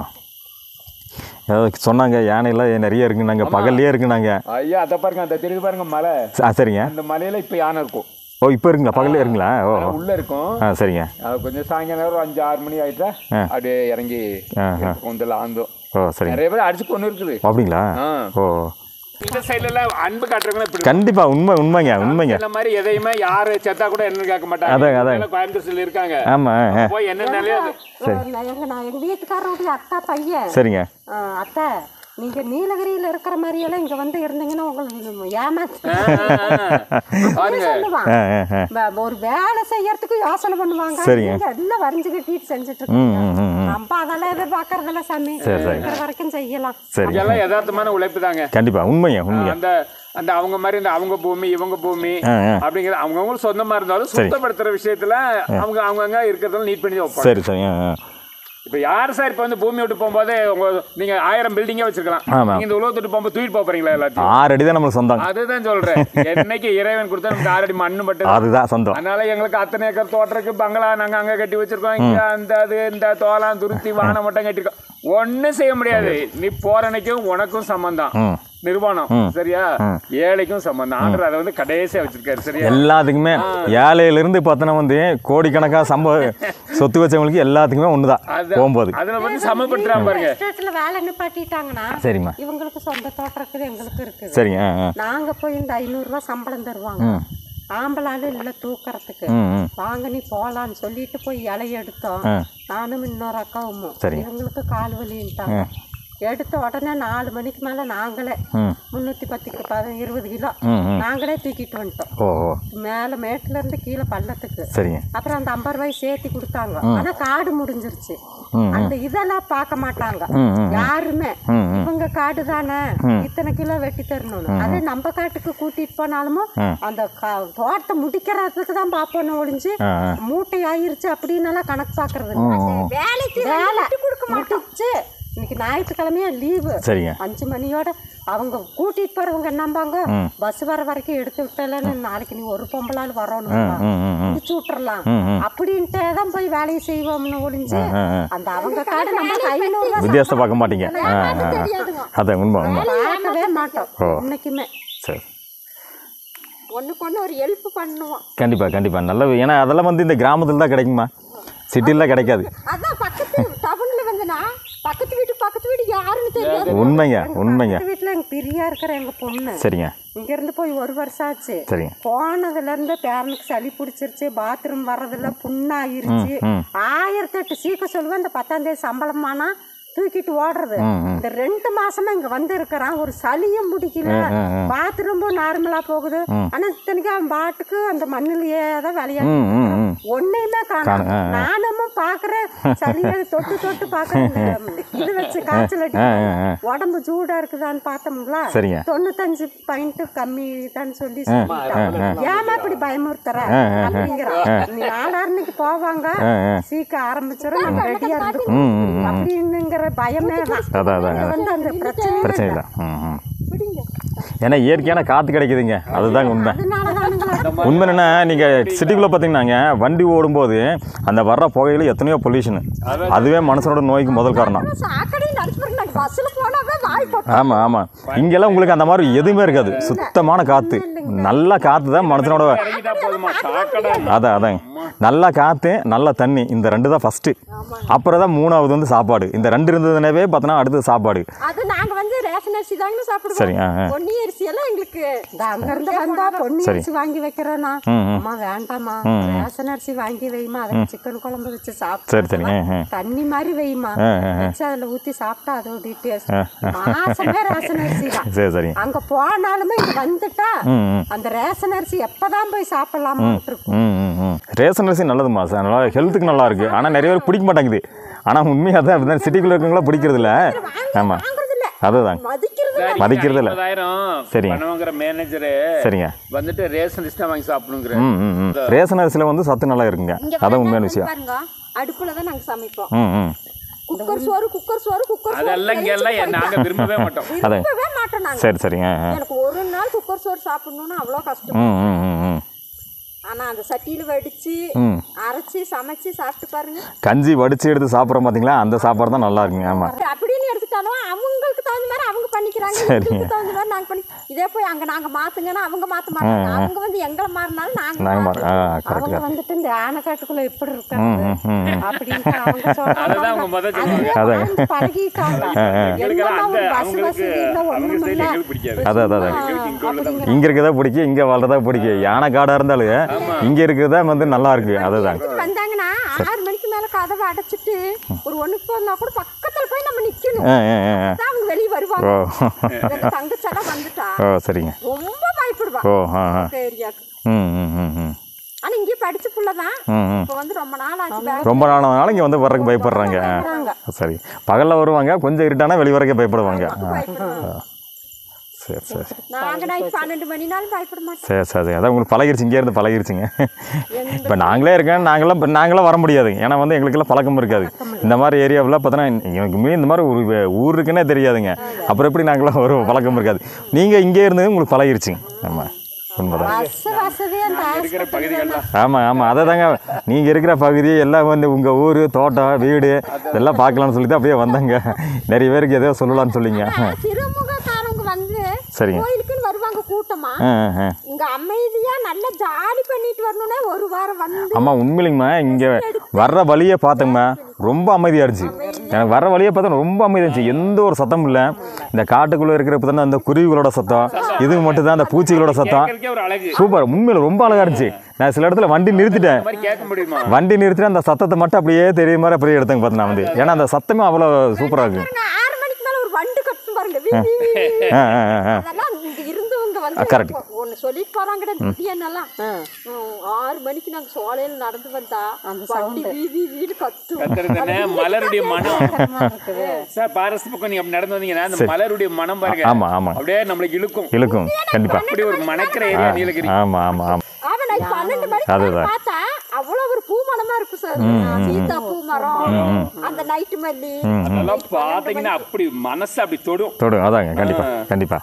ஏதாவது சொன்னாங்க யானையெல்லாம் நிறைய இருக்குங்க நாங்கள் பகல்லையே இருக்குனாங்க ஐயா அதை பாருங்க அந்த தெரியுது பாருங்க மலை ஆ சரிங்க அந்த மலையில இப்போ யானை இருக்கும் ஓ இப்போ இருக்குங்களா பகல்லே இருக்குங்களா ஓ ஆனா உள்ள இருக்கும் ஆ சரிங்க அது கொஞ்சம் சாயங்காலம் ஒரு அஞ்சு ஆறு மணி ஆயிட்டா அப்படியே இறங்கி கொஞ்சம் ஆந்தோம் ஓ சரிங்க நிறைய பேர் அடிச்சு கொண்டு இருக்குது அப்படிங்களா ஆ. ஓ இந்த சைடுல எல்லாம் அன்பு காட்டுறவங்க இப்படி கண்டிப்பாக உண்மை உண்மைங்க உண்மைங்க இந்த மாதிரி எதையுமே யாரு செத்தா கூட என்ன கேட்க மாட்டாங்க அதாங்க, அதாங்க. எல்லாம் கோயம்புத்தூர்ல இருக்காங்க ஆமாம் ஆ போய் என்னன்னாலே அது எங்க நான் எங்க வீட்டுக்காரருடைய அக்கா பையன் சரிங்க ஆ, அத்தை நீங்க நீலகிரியில இருக்கிற மாதிரி எல்லாம் இங்க வந்து இருந்தீங்கன்னா உங்களுக்கு ஏமாத்து பாருங்க சொல்லுவான் ஆ ஆ ஆ வ- ஒரு வேலை செய்யறதுக்கு யோசனை பண்ணுவாங்க சரிங்க. நீங்க எல்லாம் வரைஞ்சு கட்டிட்டு செஞ்சுட்டு ம் இருக்கீங்க ம் ம் ம் நம்ம அதெல்லாம் எதிர்பார்க்கறதில்ல சாமி இருக்கிற வரைக்கும் செய்யலாம் சரி இதெல்லாம் யதார்த்தமான உழைப்பு தாங்க கண்டிப்பாக உண்மைங்க உண்மைங்க அந்த அந்த அவங்க மாதிரி இந்த அவங்க பூமி இவங்க பூமி ஆ ஆ அப்படிங்கிற அவங்கவுங்க சொந்தமா இருந்தாலும் சுத்தப்படுத்துற விஷயத்துல அவங்க அவங்கங்க இருக்கிறதெல்லாம் நீட் பண்ணி தான் வைப்பாங்க சரி சரி ஆ ஆ இப்ப யார் சார் இப்ப வந்து பூமி விட்டு போகும்போது உங்க நீங்க ஆயிரம் பில்டிங்கே வச்சிருக்கலாம் ஆமா. நீங்க இந்த உலகத்தை விட்டு போகும்போது தூக்கிட்டு போக போறீங்களா எல்லாத்தையும் ஆறு அடி தான் நம்மளுக்கு சொந்தம் அதுதான் சொல்றேன் என்னைக்கு இறைவன் கொடுத்தா நமக்கு ஆறடி மண்ணு மட்டும் அதுதான் சொந்தம் அதனால எங்களுக்கு அத்தனை ஏக்கர் தோட்டருக்கு பங்களா நாங்க அங்க கட்டி வச்சிருக்கோம் இங்க அந்த அது இந்த தோலாம் துருத்தி வானம் மட்டும் கட்டிருக்கோம் ஒண்ணும் செய்ய முடியாது நீ போறனைக்கும் உனக்கும் சம்பந்தம் ம் நிர்வாணம் சரியா ஏழைக்கும் சம்பந்தம் ஆண்டர் அதை வந்து கடைசியா வச்சிருக்காரு சரியா எல்லாத்துக்குமே ஏழையிலிருந்து பார்த்தோன்னா வந்து கோடிக்கணக்காக சம்ப சொத்து வச்சவங்களுக்கு எல்லாத்துக்குமே ஒன்று தான் அது- போகும்போது அதுல வந்து சமப்படுத்துறான் பாருங்க எஸ்டேட்ல வேலை நிப்பாட்டிட்டாங்கன்னா சரிம்மா இவங்களுக்கு சொந்த தோட்டம் இருக்குது எங்களுக்கு இருக்குது சரிங்க ஆ ஆ நாங்க போய் இந்த ஐநூறுரூவா சம்பளம் தருவாங்க ஆம்பளாலும் இல்லை தூக்கறதுக்கு ம் ம் வாங்க நீ போலான்னு சொல்லிட்டு போய் இலைய எடுத்தோம் ஆ. நானும் இன்னொரு அக்காவும் சரி. இவங்களுக்கு கால் வலின்ட்டாங்க எடுத்த உடனே நாலு மணிக்கு மேல நாங்களே ம் முந்நூற்றி பத்துக்கு பத இருபது கிலோ ம் ம் நாங்களே தூக்கிட்டு வந்துட்டோம் ஓ ஓ மேலே மேட்டுல இருந்து கீழே பள்ளத்துக்கு சரிங்க அப்புறம் அந்த ஐம்பது ரூபாய் சேர்த்து கொடுத்தாங்க ஆனா காடு முடிஞ்சிருச்சு ம், அந்த இதெல்லாம் பார்க்க மாட்டாங்க ம், ம். யாருமே ம், ம். இவங்க காடு தானே இத்தனை கிலோ வெட்டி தரணும்னு அதே நம்ம காட்டுக்கு கூட்டிட்டு போனாலும் அந்த கா- தோட்டத்தை முடிக்கிறதுக்கு தான் பார்ப்போம் ஒழிஞ்சு ஆ ஆ மூட்டை ஆயிருச்சு அப்படின்னு எல்லாம் கணக்கு பாக்குறது வேலைக்கு வேலை முடிச்சு இன்னைக்கு ஞாயிற்றுக்கிழமையா லீவு சரிங்க அஞ்சு மணியோட அவங்க கூட்டிட்டு போறவங்க என்னம்பாங்க பஸ் வர வரைக்கும் எடுத்து விட்டலன்னு நாளைக்கு நீ ஒரு பொம்பளால் வரணும் ம் ம் ம் முடிச்சு விட்டுறலாம் அப்படின்ட்டு தான் போய் வேலையை செய்வோம்னு ஒழிஞ்சு ஆ ஆ அந்த அவங்க காடு நம்மளுக்கு ஐநூறு ரூபாய் வித்தியாசத்தை பார்க்க மாட்டீங்க ஆ ஆ தெரியாதுங்க அதான் உண்மை உண்மை பார்க்கவே மாட்டோம் ஓ. இன்னைக்குமே சரி ஒண்ணுக்கு ஒண்ணு ஒரு ஹெல்ப் பண்ணுவோம் கண்டிப்பாக கண்டிப்பாக நல்ல ஏன்னா அதெல்லாம் வந்து இந்த கிராமத்தில் தான் கிடைக்குமா சிட்டிலாம் கிடைக்காது அதான் பக்கத்து டவுன்ல வந்துனா பக்கத்து வீட்டு பக்கத்து வீடு யாருன்னு தெரியாது உண்மைங்க உண்மைங்க பக்கத்து வீட்டுல எங்க பிரியா இருக்கிற எங்க பொண்ணு சரிங்க இங்க இருந்து போய் ஒரு வருஷம் ஆச்சு சரிங்க போனதுல இருந்து பேரனுக்கு சளி பிடிச்சிருச்சு பாத்ரூம் வர்றதுல புண்ணாயிருச்சு ஆயிரத்தி எட்டு சீக்க சொல்லுவேன் இந்த பத்தாம் தேதி சம்பளமானா தூக்கிட்டு ஓடுறது இந்த ரெண்டு மாசமா இங்க வந்து இருக்கிறான் ஒரு சளியும் பிடிக்கல பாத்ரூமும் நார்மலா போகுது ஆனா இத்தனைக்கும் அவன் பாட்டுக்கு அந்த மண்ணிலேயே தான் விளையாடு ம் ம் ம் ஒன்னையுமே காணும் நானும் பாக்குறேன் சளியை தொட்டு தொட்டு பாக்குறேன் இது வச்சு காய்ச்சல் அடிக்குது உடம்பு சூடா இருக்குதான்னு பார்த்தோம்ல சரிங்க தொண்ணூத்தஞ்சு பாயிண்ட் கம்மி தான் சொல்லி சொல்லிட்டான். ஏம்மா இப்படி பயமுறுத்துற அப்படிங்கிற நீ நாளாரணிக்கு போவாங்க சீக்க ஆரம்பிச்சிடும் நம்ம ரெடியா இருந்துக்கும் அப்படின்னுங்கிற பயமே தான் அதான் அதாங்க இது வந்து அந்த பிரச்சனை பிரச்சனை இல்லை ம் ம் ஏன்னா இயற்கையான காற்று கிடைக்குதுங்க அதுதாங்க உண்மை அதனாலதானுங்களா உண்மை என்னன்னா நீங்கள் சிட்டிக்குள்ளே பார்த்தீங்கன்னாங்க வண்டி ஓடும்போது அந்த வர்ற புகையில எத்தனையோ பொல்யூஷன் அதுவே மனுஷனோட நோய்க்கு முதல் காரணம் சாக்கடை நடிச்சு நாங்கள் பஸ்ஸில் போனாவே வாய் போட்டு ஆமாம் ஆமாம் இங்கெல்லாம் உங்களுக்கு அந்த மாதிரி எதுவுமே இருக்காது சுத்தமான காற்று நல்லா காற்று தான் மனுஷனோட இறங்கிட்டா போதுமா சாக்கடை அதான் அதாங்க நல்லா காற்று நல்லா தண்ணி இந்த ரெண்டு தான் ஃபஸ்ட்டு அப்புறம் தான் மூணாவது வந்து சாப்பாடு இந்த ரெண்டு இருந்ததுனாவே பார்த்தோன்னா அடுத்தது சாப்பாடு அது நாங்க வந்து ரேஷன் அரிசி தாங்க சாப்பிடுவோம் சரி ஆ ஆ பொன்னி அரிசி எல்லாம் எங்களுக்கு இந்த அங்கிருந்து வந்தா பொன்னி அரிசி வாங்கி வைக்கிறோன்னா அம்மா வேண்டாம்மா ரேஷன் அரிசி வாங்கி வைமா அதை சிக்கன் குழம்பு வச்சு சரி சரி சாப்பிட்டு ஆ ஆ தண்ணி மாதிரி வைமா ஆ, ஆ, வச்சு அதுல ஊத்தி சாப்பிட்டா அதோட டேஸ்ட் மாசமே ரேஷன் அரிசி தான் சரி சரி அங்க போனாலுமே இங்க வந்துட்டா ம் ம் அந்த ரேஷன் அரிசி எப்பதான் போய் சாப்பிடலாமா இருக்கும் ம் ம், ம் ரேஷன் அரிசி நல்லதுமா சார் நல்லா ஹெல்த்துக்கு நல்லா இருக்குது ஆனால் நிறைய பேர் பிடிக்க மாட்டேங்குது ஆனால் உண்மையாக தான் அப்படி தான் சிட்டிக்குள்ளே இருக்கவங்களாம் பிடிக்கிறது இல்லை ஆமாம் வாங்குறது இல்ல அதுதான் மதிக்கிறது மதிக்கிறது இல்ல. ஐம்பதாயிரம் சரிங்க. பண்ணுவாங்கிற மேனேஜரு சரிங்க வந்துட்டு ரேஷன் லிஸ்ட் தான் வாங்கி சாப்பிடுங்கிற ம் ம் ம் ரேஷன் அரிசியில் வந்து சத்து நல்லா இருக்குங்க அதான் உண்மையான விஷயம் பாருங்க அடுப்புல தான் நாங்க சமைப்போம் ம் ம் குக்கர் சோறு குக்கர் சோறு குக்கர் சோறு அதெல்லாம் இங்க எல்லாம் நாங்க விரும்பவே மாட்டோம் அதான் விரும்பவே மாட்டோம் நாங்க சரி சரிங்க ஆ, ஆ. எனக்கு ஒரு நாள் குக்கர் சோறு சாப்பிடணும்னா அவ்வளோ கஷ்டம் ம் ம் ம் ம் ஆனா அந்த சட்டியில வடிச்சு ம் அரைச்சு சமைச்சு சாப்பிட்டு பாருங்க கஞ்சி வடித்து எடுத்து சாப்பிட்றோம் பார்த்தீங்களா அந்த சாப்பாடு தான் நல்லா இருக்குங்க ஆமாம் அப்படின்னு எடுத்துட்டாலும் அவங்களுக்கு தகுந்த மாதிரி அவங்க பண்ணிக்கிறாங்க சரிங்க. எங்களுக்கு தகுந்த மாதிரி நாங்க பண்ணி இதே போய் அங்க நாங்க மாத்துங்கன்னா அவங்க மாத்த மாட்டாங்க அவங்க வந்து எங்களை மாறினாலும் நாங்க நாங்கள் மாறு ஆ கரெக்ட் அவங்க கரெக்ட் வந்துட்டு இந்த ஆனைக்காட்டுக்குள்ள எப்படி ம் இருக்காங்க ம் ம் அப்படின்ட்டு அவங்க அதுதான் அவங்க சொல்றாங்க முதல் அதுவே அதாங்க. வாழ்ந்து பழகிட்டாங்க எங்களுக்கெல்லாம் என்னமா அந்த ஒரு பஸ் அவங்களுக்கு வசதி இல்ல அவங்க ஒண்ணும் ஸ்டைல் இல்ல எங்களுக்கு பிடிக்காது அதான் அதான் அதான் எங்களுக்கு இங்க உள்ளதான் இங்கே இருக்கிறதா பிடிக்கும் இங்கே வாழ்றதா பிடிக்கும் யானை காடாக இருந்தாலும் இங்கே இருக்கிறதா வந்து நல்லா இருக்கு அதுதான் வந்தாங்கன்னா ஆறு மணிக்கு மேல கதவை அடைச்சிட்டு ஒரு ஒண்ணுக்கு போனா கூட பக்கத்துல போய் நம்ம நிக்கணும் ஆ ஆ ஆ ஆ. அப்பதான் அவங்க வெளியே வருவாங்க ஓ எங்க தங்கச்செல்லாம் வந்துட்டா ஓ சரிங்க ரொம்ப பயப்படுவா ஓ ஆ ஆ ஏரியாக்கு ம் ம் ம் ம் ஆனா இங்கே படிச்ச புள்ளதான் ம் ம் இப்ப வந்து ரொம்ப நாள் ஆச்சு வேலை ரொம்ப நாளாக இங்கே வந்து வர்றதுக்கு பயப்படுறாங்க ஆ. சரி பகலில் வருவாங்க கொஞ்சம் இருட்டானா வெளி வரைக்கும் பயப்படுவாங்க ஆ பயப்படுவாங்க. சரி சரி நாங்க நைட் பன்னெண்டு மணி நாளும் பயப்பட மாட்டோம் சரி சரி அதான் உங்களுக்கு பழகிருச்சு இங்கே இருந்து பழகிருச்சுங்க இப்போ நாங்களே இருக்கேன் நாங்களாம் இப்போ நாங்களாம் வர முடியாது ஏன்னா வந்து எங்களுக்கெல்லாம் பழக்கம் இருக்காது இந்த மாதிரி ஏரியாவில் பார்த்தோன்னா எனக்குமே இந்த மாதிரி ஒரு வே- ஊர் இருக்குன்னே தெரியாதுங்க அப்புறம் எப்படி நாங்களாம் ஒரு பழக்கம் இருக்காது நீங்கள் இங்கே இருந்து உங்களுக்கு பழகிருச்சுங்க ஆமாம் உண்மைதான் பஸ் வசதி அந்த இருக்கிற பகுதிகள்லாம் ஆமாம் ஆமாம் அதை தாங்க நீங்கள் இருக்கிற பகுதி எல்லாம் வந்து உங்கள் ஊர் தோட்டம் வீடு இதெல்லாம் பார்க்கலாம்னு சொல்லி தான் அப்படியே வந்தாங்க நிறைய பேருக்கு ஏதோ சொல்லலாம்னு சொல்லிங்க சிறுமுகக்காரவங்க வந்து சரிங்க கோயிலுக்குன்னு வருவாங்க கூட்டமா ஆ ஆ ஆ இங்க அமைதியா நல்லா ஜாலி பண்ணிட்டு வரணும்னா ஒரு வாரம் வந்து அம்மா உண்மையிலுங்கம்மா இங்கே வர்ற வழியை பார்த்தேங்கம்மா ரொம்ப அமைதியாக இருந்துச்சு எனக்கு வர்ற வழியை பார்த்தா ரொம்ப அமைதியாக இருந்துச்சு எந்த ஒரு சத்தமும் இல்லை இந்த காட்டுக்குள்ளே இருக்கிற பார்த்தா அந்த குருவிகளோட சத்தம் இது மட்டும் தான் அந்த பூச்சிகளோட சத்தம் கேட்கறதுக்கே ஒரு அழகு சூப்பர் உண்மையில் ரொம்ப அழகாக இருந்துச்சு நான் சில இடத்துல வண்டி நிறுத்திட்டேன் இந்த மாதிரி கேட்க முடியுமா வண்டி நிறுத்திட்டு அந்த சத்தத்தை மட்டும் அப்படியே தெரிய மாதிரி அப்படியே எடுத்தேங்க பார்த்து நான் வந்து ஏன்னா அந்த சத்தமே அவ்வளோ சூப்பராக இருக்கு பாருங்க, ஆறு மணிக்கு மேல ஒரு வண்டு கட்டும் பாருங்க வீ, வீ, வீ, வீ. ஆ ஆ ஆ ஆ அதெல்லாம் இங்க இருந்தவங்க வந்து correct. ஒன்னு சொல்லிட்டு போறாங்க திடீர்னெல்லாம் ஆறு மணிக்கு நாங்க சோலையில நடந்து வந்தா வண்டி வீ வீ வீடு கத்தும் கத்துறதுன்னு மலருடைய மனம் பயங்கரமா இருக்குது சார் பாரஸ்ட் பக்கம் நீங்க அப்படி நடந்து வந்தீங்கன்னா அந்த மலருடைய மனம் பாருங்க ஆமாம் ஆமாம் அப்படியே நம்மளுக்கு இழுக்கும் இழுக்கும் கண்டிப்பாக அப்படி ஒரு மணக்கிற ஏரியா நீலகிரி ஆமாம் ஆமாம் ஆமாம் அவன் நைட் பன்னெண்டு மணிக்கு மேல அதுதான். பார்த்தா அவ்வளவு ஒரு பூ மனமா இருக்கும் சார் சீதா பூ மரம் அந்த நைட்டு மல்லி அதெல்லாம் பாத்தீங்கன்னா அப்படி மனசு அப்படி தொடும் தொடும் அதாங்க கண்டிப்பாக கண்டிப்பாக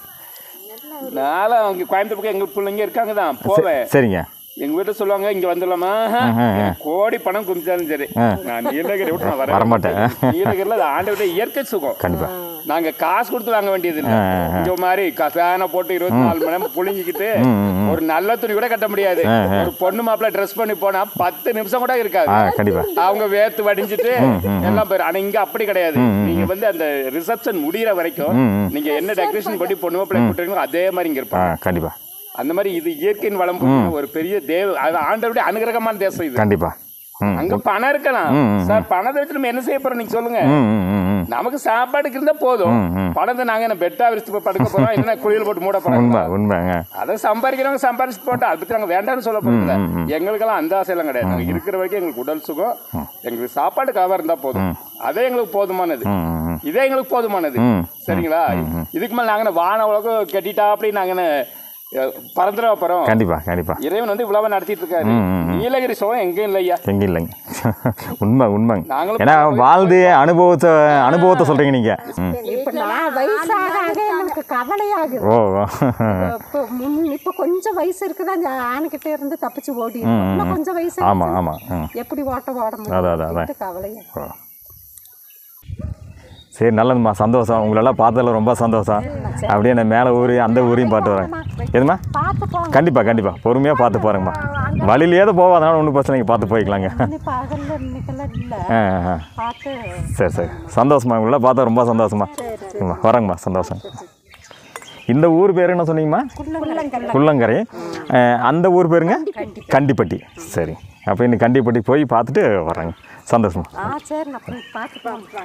நானும் அவங்க கோயம்புத்தூர் பக்கம் எங்க பிள்ளைங்க இருக்காங்க தான் போவேன் சரிங்க எங்க வீட்டுல சொல்லுவாங்க இங்க வந்துடலாமா எனக்கு கோடி பணம் குமிச்சாலும் சரி நான் நீலகிரி விட்டு நான் வரவே வரமாட்டேன். மாட்டேன். நீலகிரில அது ஆண்டை விட இயற்கை சுகம் கண்டிப்பாக நாங்க காசு கொடுத்து வாங்க வேண்டியது இல்லை இந்த மாதிரி ஃபேனை போட்டு இருபத்தி நாலு மணி நேரம் புழுங்கிக்கிட்டு ஒரு நல்ல துணி கூட கட்ட முடியாது ஒரு பொண்ணு மாப்பிள்ள ட்ரெஸ் பண்ணி போனா பத்து நிமிஷம் கூட இருக்காது ஆ கண்டிப்பாக அவங்க வேர்த்து வடிஞ்சிட்டு எல்லாம் பேர் ஆனா இங்க அப்படி கிடையாது நீங்க வந்து அந்த ரிசப்ஷன் முடியிற வரைக்கும் நீங்க என்ன டெக்கரேஷன் பண்ணி பொண்ணு மாப்பிள்ளை கூட்டுறீங்களோ அதே மாதிரி இங்க ஆ இருப்பாங்க கண்டிப்பாக அந்த மாதிரி இது இயற்கையின் வளம் பொருந்தின ஒரு பெரிய தேவ அது ஆண்டவருடைய அனுகிரகமான தேசம் இது கண்டிப்பாக ம் அங்க பணம் இருக்கலாம் சார் பணத்தை வச்சு நம்ம என்ன செய்ய போறோம் நீங்க சொல்லுங்க ம் ம் ம் ம் நமக்கு சாப்பாடுக்கு இருந்தா போதும் பணத்தை நாங்க என்ன பெட்டா விரிச்சு போய் படுக்க போறோம் என்ன குளியல் போட்டு மூட போறோம் உண்மை உண்மைங்க அதை சம்பாதிக்கிறவங்க சம்பாதிச்சு போட்டா அதை பத்தி நாங்க வேண்டாம்னு சொல்ல போறோம்ல எங்களுக்கெல்லாம் அந்த ஆசையெல்லாம் கிடையாது நாங்க இருக்கிற வரைக்கும் எங்களுக்கு உடல் சுகம் எங்களுக்கு சாப்பாடு கவர் இருந்தா போதும் அதே எங்களுக்கு போதுமானது ம் ம் ம் இதே எங்களுக்கு போதுமானது சரிங்களா இதுக்கு மேல நாங்க வான உலகம் கட்டிட்டா அப்படி நாங்க பறந்துட போறோம் கண்டிப்பாக கண்டிப்பாக இறைவன் வந்து இவ்வளவு நடத்திட்டு இருக்காரு நீலகிரி சுகம் எங்கேயும் இல்லையா எங்கேயும் இல்லைங்க உண்மை உண்மைங்க நாங்களும் ஏன்னா வாழ்ந்து அனுபவத்தை அனுபவத்தை சொல்கிறீங்க நீங்கள் ம் இப்ப நான் வயசாக ஆக எனக்கு கவலையாகுது ஓ இப்போ முன் இப்போ கொஞ்சம் வயசு இருக்குதா அந்த ஆணைக்கிட்ட இருந்து தப்பிச்சு ஓடி இருக்கோம். இன்னும் கொஞ்சம் வயசு ஆமாம் இருக்கு. ஆமாம் ம் எப்படி ஓட்ட ஓட அதான், அதான், அதான். முடியும் கவலையா ஓ. சரி நல்லதும்மா சந்தோஷம் உங்களெல்லாம் பார்த்ததில் ரொம்ப சந்தோஷம் அப்படியே நான் மேலே ஊர் அந்த ஊரையும் பார்த்து வரேன் எதும்மா பார்த்து போங்க கண்டிப்பாக கண்டிப்பாக பொறுமையாக பார்த்து போகிறேங்கம்மா வழியிலேயே தான் போவாதனால ஒன்றும் பிரச்சனை நீங்கள் பார்த்து போய்க்கலாங்க இன்னைக்கு பகல்ல இன்னைக்கெல்லாம் இல்லை ஆ ஆ, ஆ பார்த்து சரி சரி சந்தோஷமா உங்களெல்லாம் பார்த்தா ரொம்ப சந்தோஷமா சரிம்மா வரேங்கம்மா சந்தோஷம் இந்த ஊர் பேர் என்ன சொன்னீங்கம்மா குள்ளங்கரை அஹ், அந்த ஊர் பேருங்க கண்டிப்பட்டி சரி அப்போ இன்னைக்கு கண்டிப்பட்டி போய் பார்த்துட்டு வரேங்க சந்தோஷமா ஆ சரி நான் போய் பார்த்து போங்க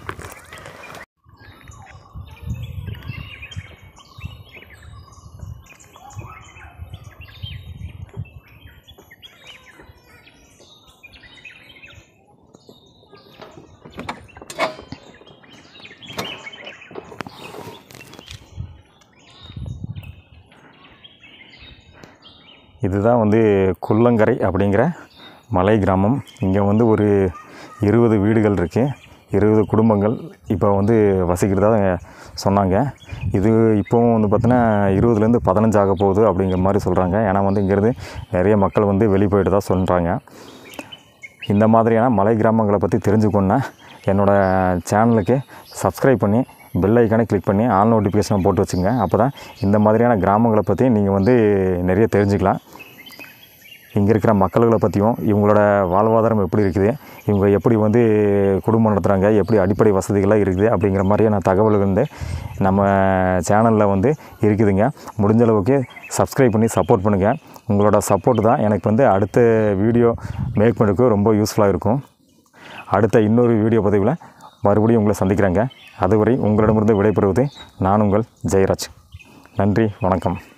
இதுதான் வந்து குள்ளங்கரை அப்படிங்கிற மலை கிராமம் இங்கே வந்து ஒரு இருபது வீடுகள் இருக்குது இருபது குடும்பங்கள் இப்போ வந்து வசிக்கிறதா சொன்னாங்க இது இப்போவும் வந்து பார்த்தீங்கன்னா இருபதுலேருந்து பதினஞ்சு ஆக போகுது அப்படிங்கிற மாதிரி சொல்கிறாங்க ஏன்னா வந்து இங்கேருந்து நிறைய மக்கள் வந்து வெளியே போயிட்டு தான் சொல்கிறாங்க இந்த மாதிரியான மலை கிராமங்களை பற்றி தெரிஞ்சுக்கணுன்னா என்னோடய சேனலுக்கு சப்ஸ்கிரைப் பண்ணி பெல் ஐக்கானை கிளிக் பண்ணி ஆல் நோட்டிஃபிகேஷனை போட்டு வச்சுங்க அப்போ தான் இந்த மாதிரியான கிராமங்களை பற்றி நீங்கள் வந்து நிறைய தெரிஞ்சுக்கலாம் இங்கே இருக்கிற மக்கள்களை பற்றியும் இவங்களோட வாழ்வாதாரம் எப்படி இருக்குது இவங்க எப்படி வந்து குடும்பம் நடத்துகிறாங்க எப்படி அடிப்படை வசதிகள்லாம் இருக்குது அப்படிங்கிற மாதிரியான தகவல்கள் வந்து நம்ம சேனலில் வந்து இருக்குதுங்க முடிஞ்ச அளவுக்கு சப்ஸ்கிரைப் பண்ணி சப்போர்ட் பண்ணுங்கள் உங்களோட சப்போர்ட் தான் எனக்கு வந்து அடுத்த வீடியோ மேக் பண்ணுறதுக்கு ரொம்ப யூஸ்ஃபுல்லாக இருக்கும் அடுத்த இன்னொரு வீடியோ பதிவில் மறுபடியும் உங்களை சந்திக்கிறேங்க அதுவரை உங்களிடமிருந்து விடைபெறுவது நான் உங்கள் ஜெயராஜ் நன்றி வணக்கம்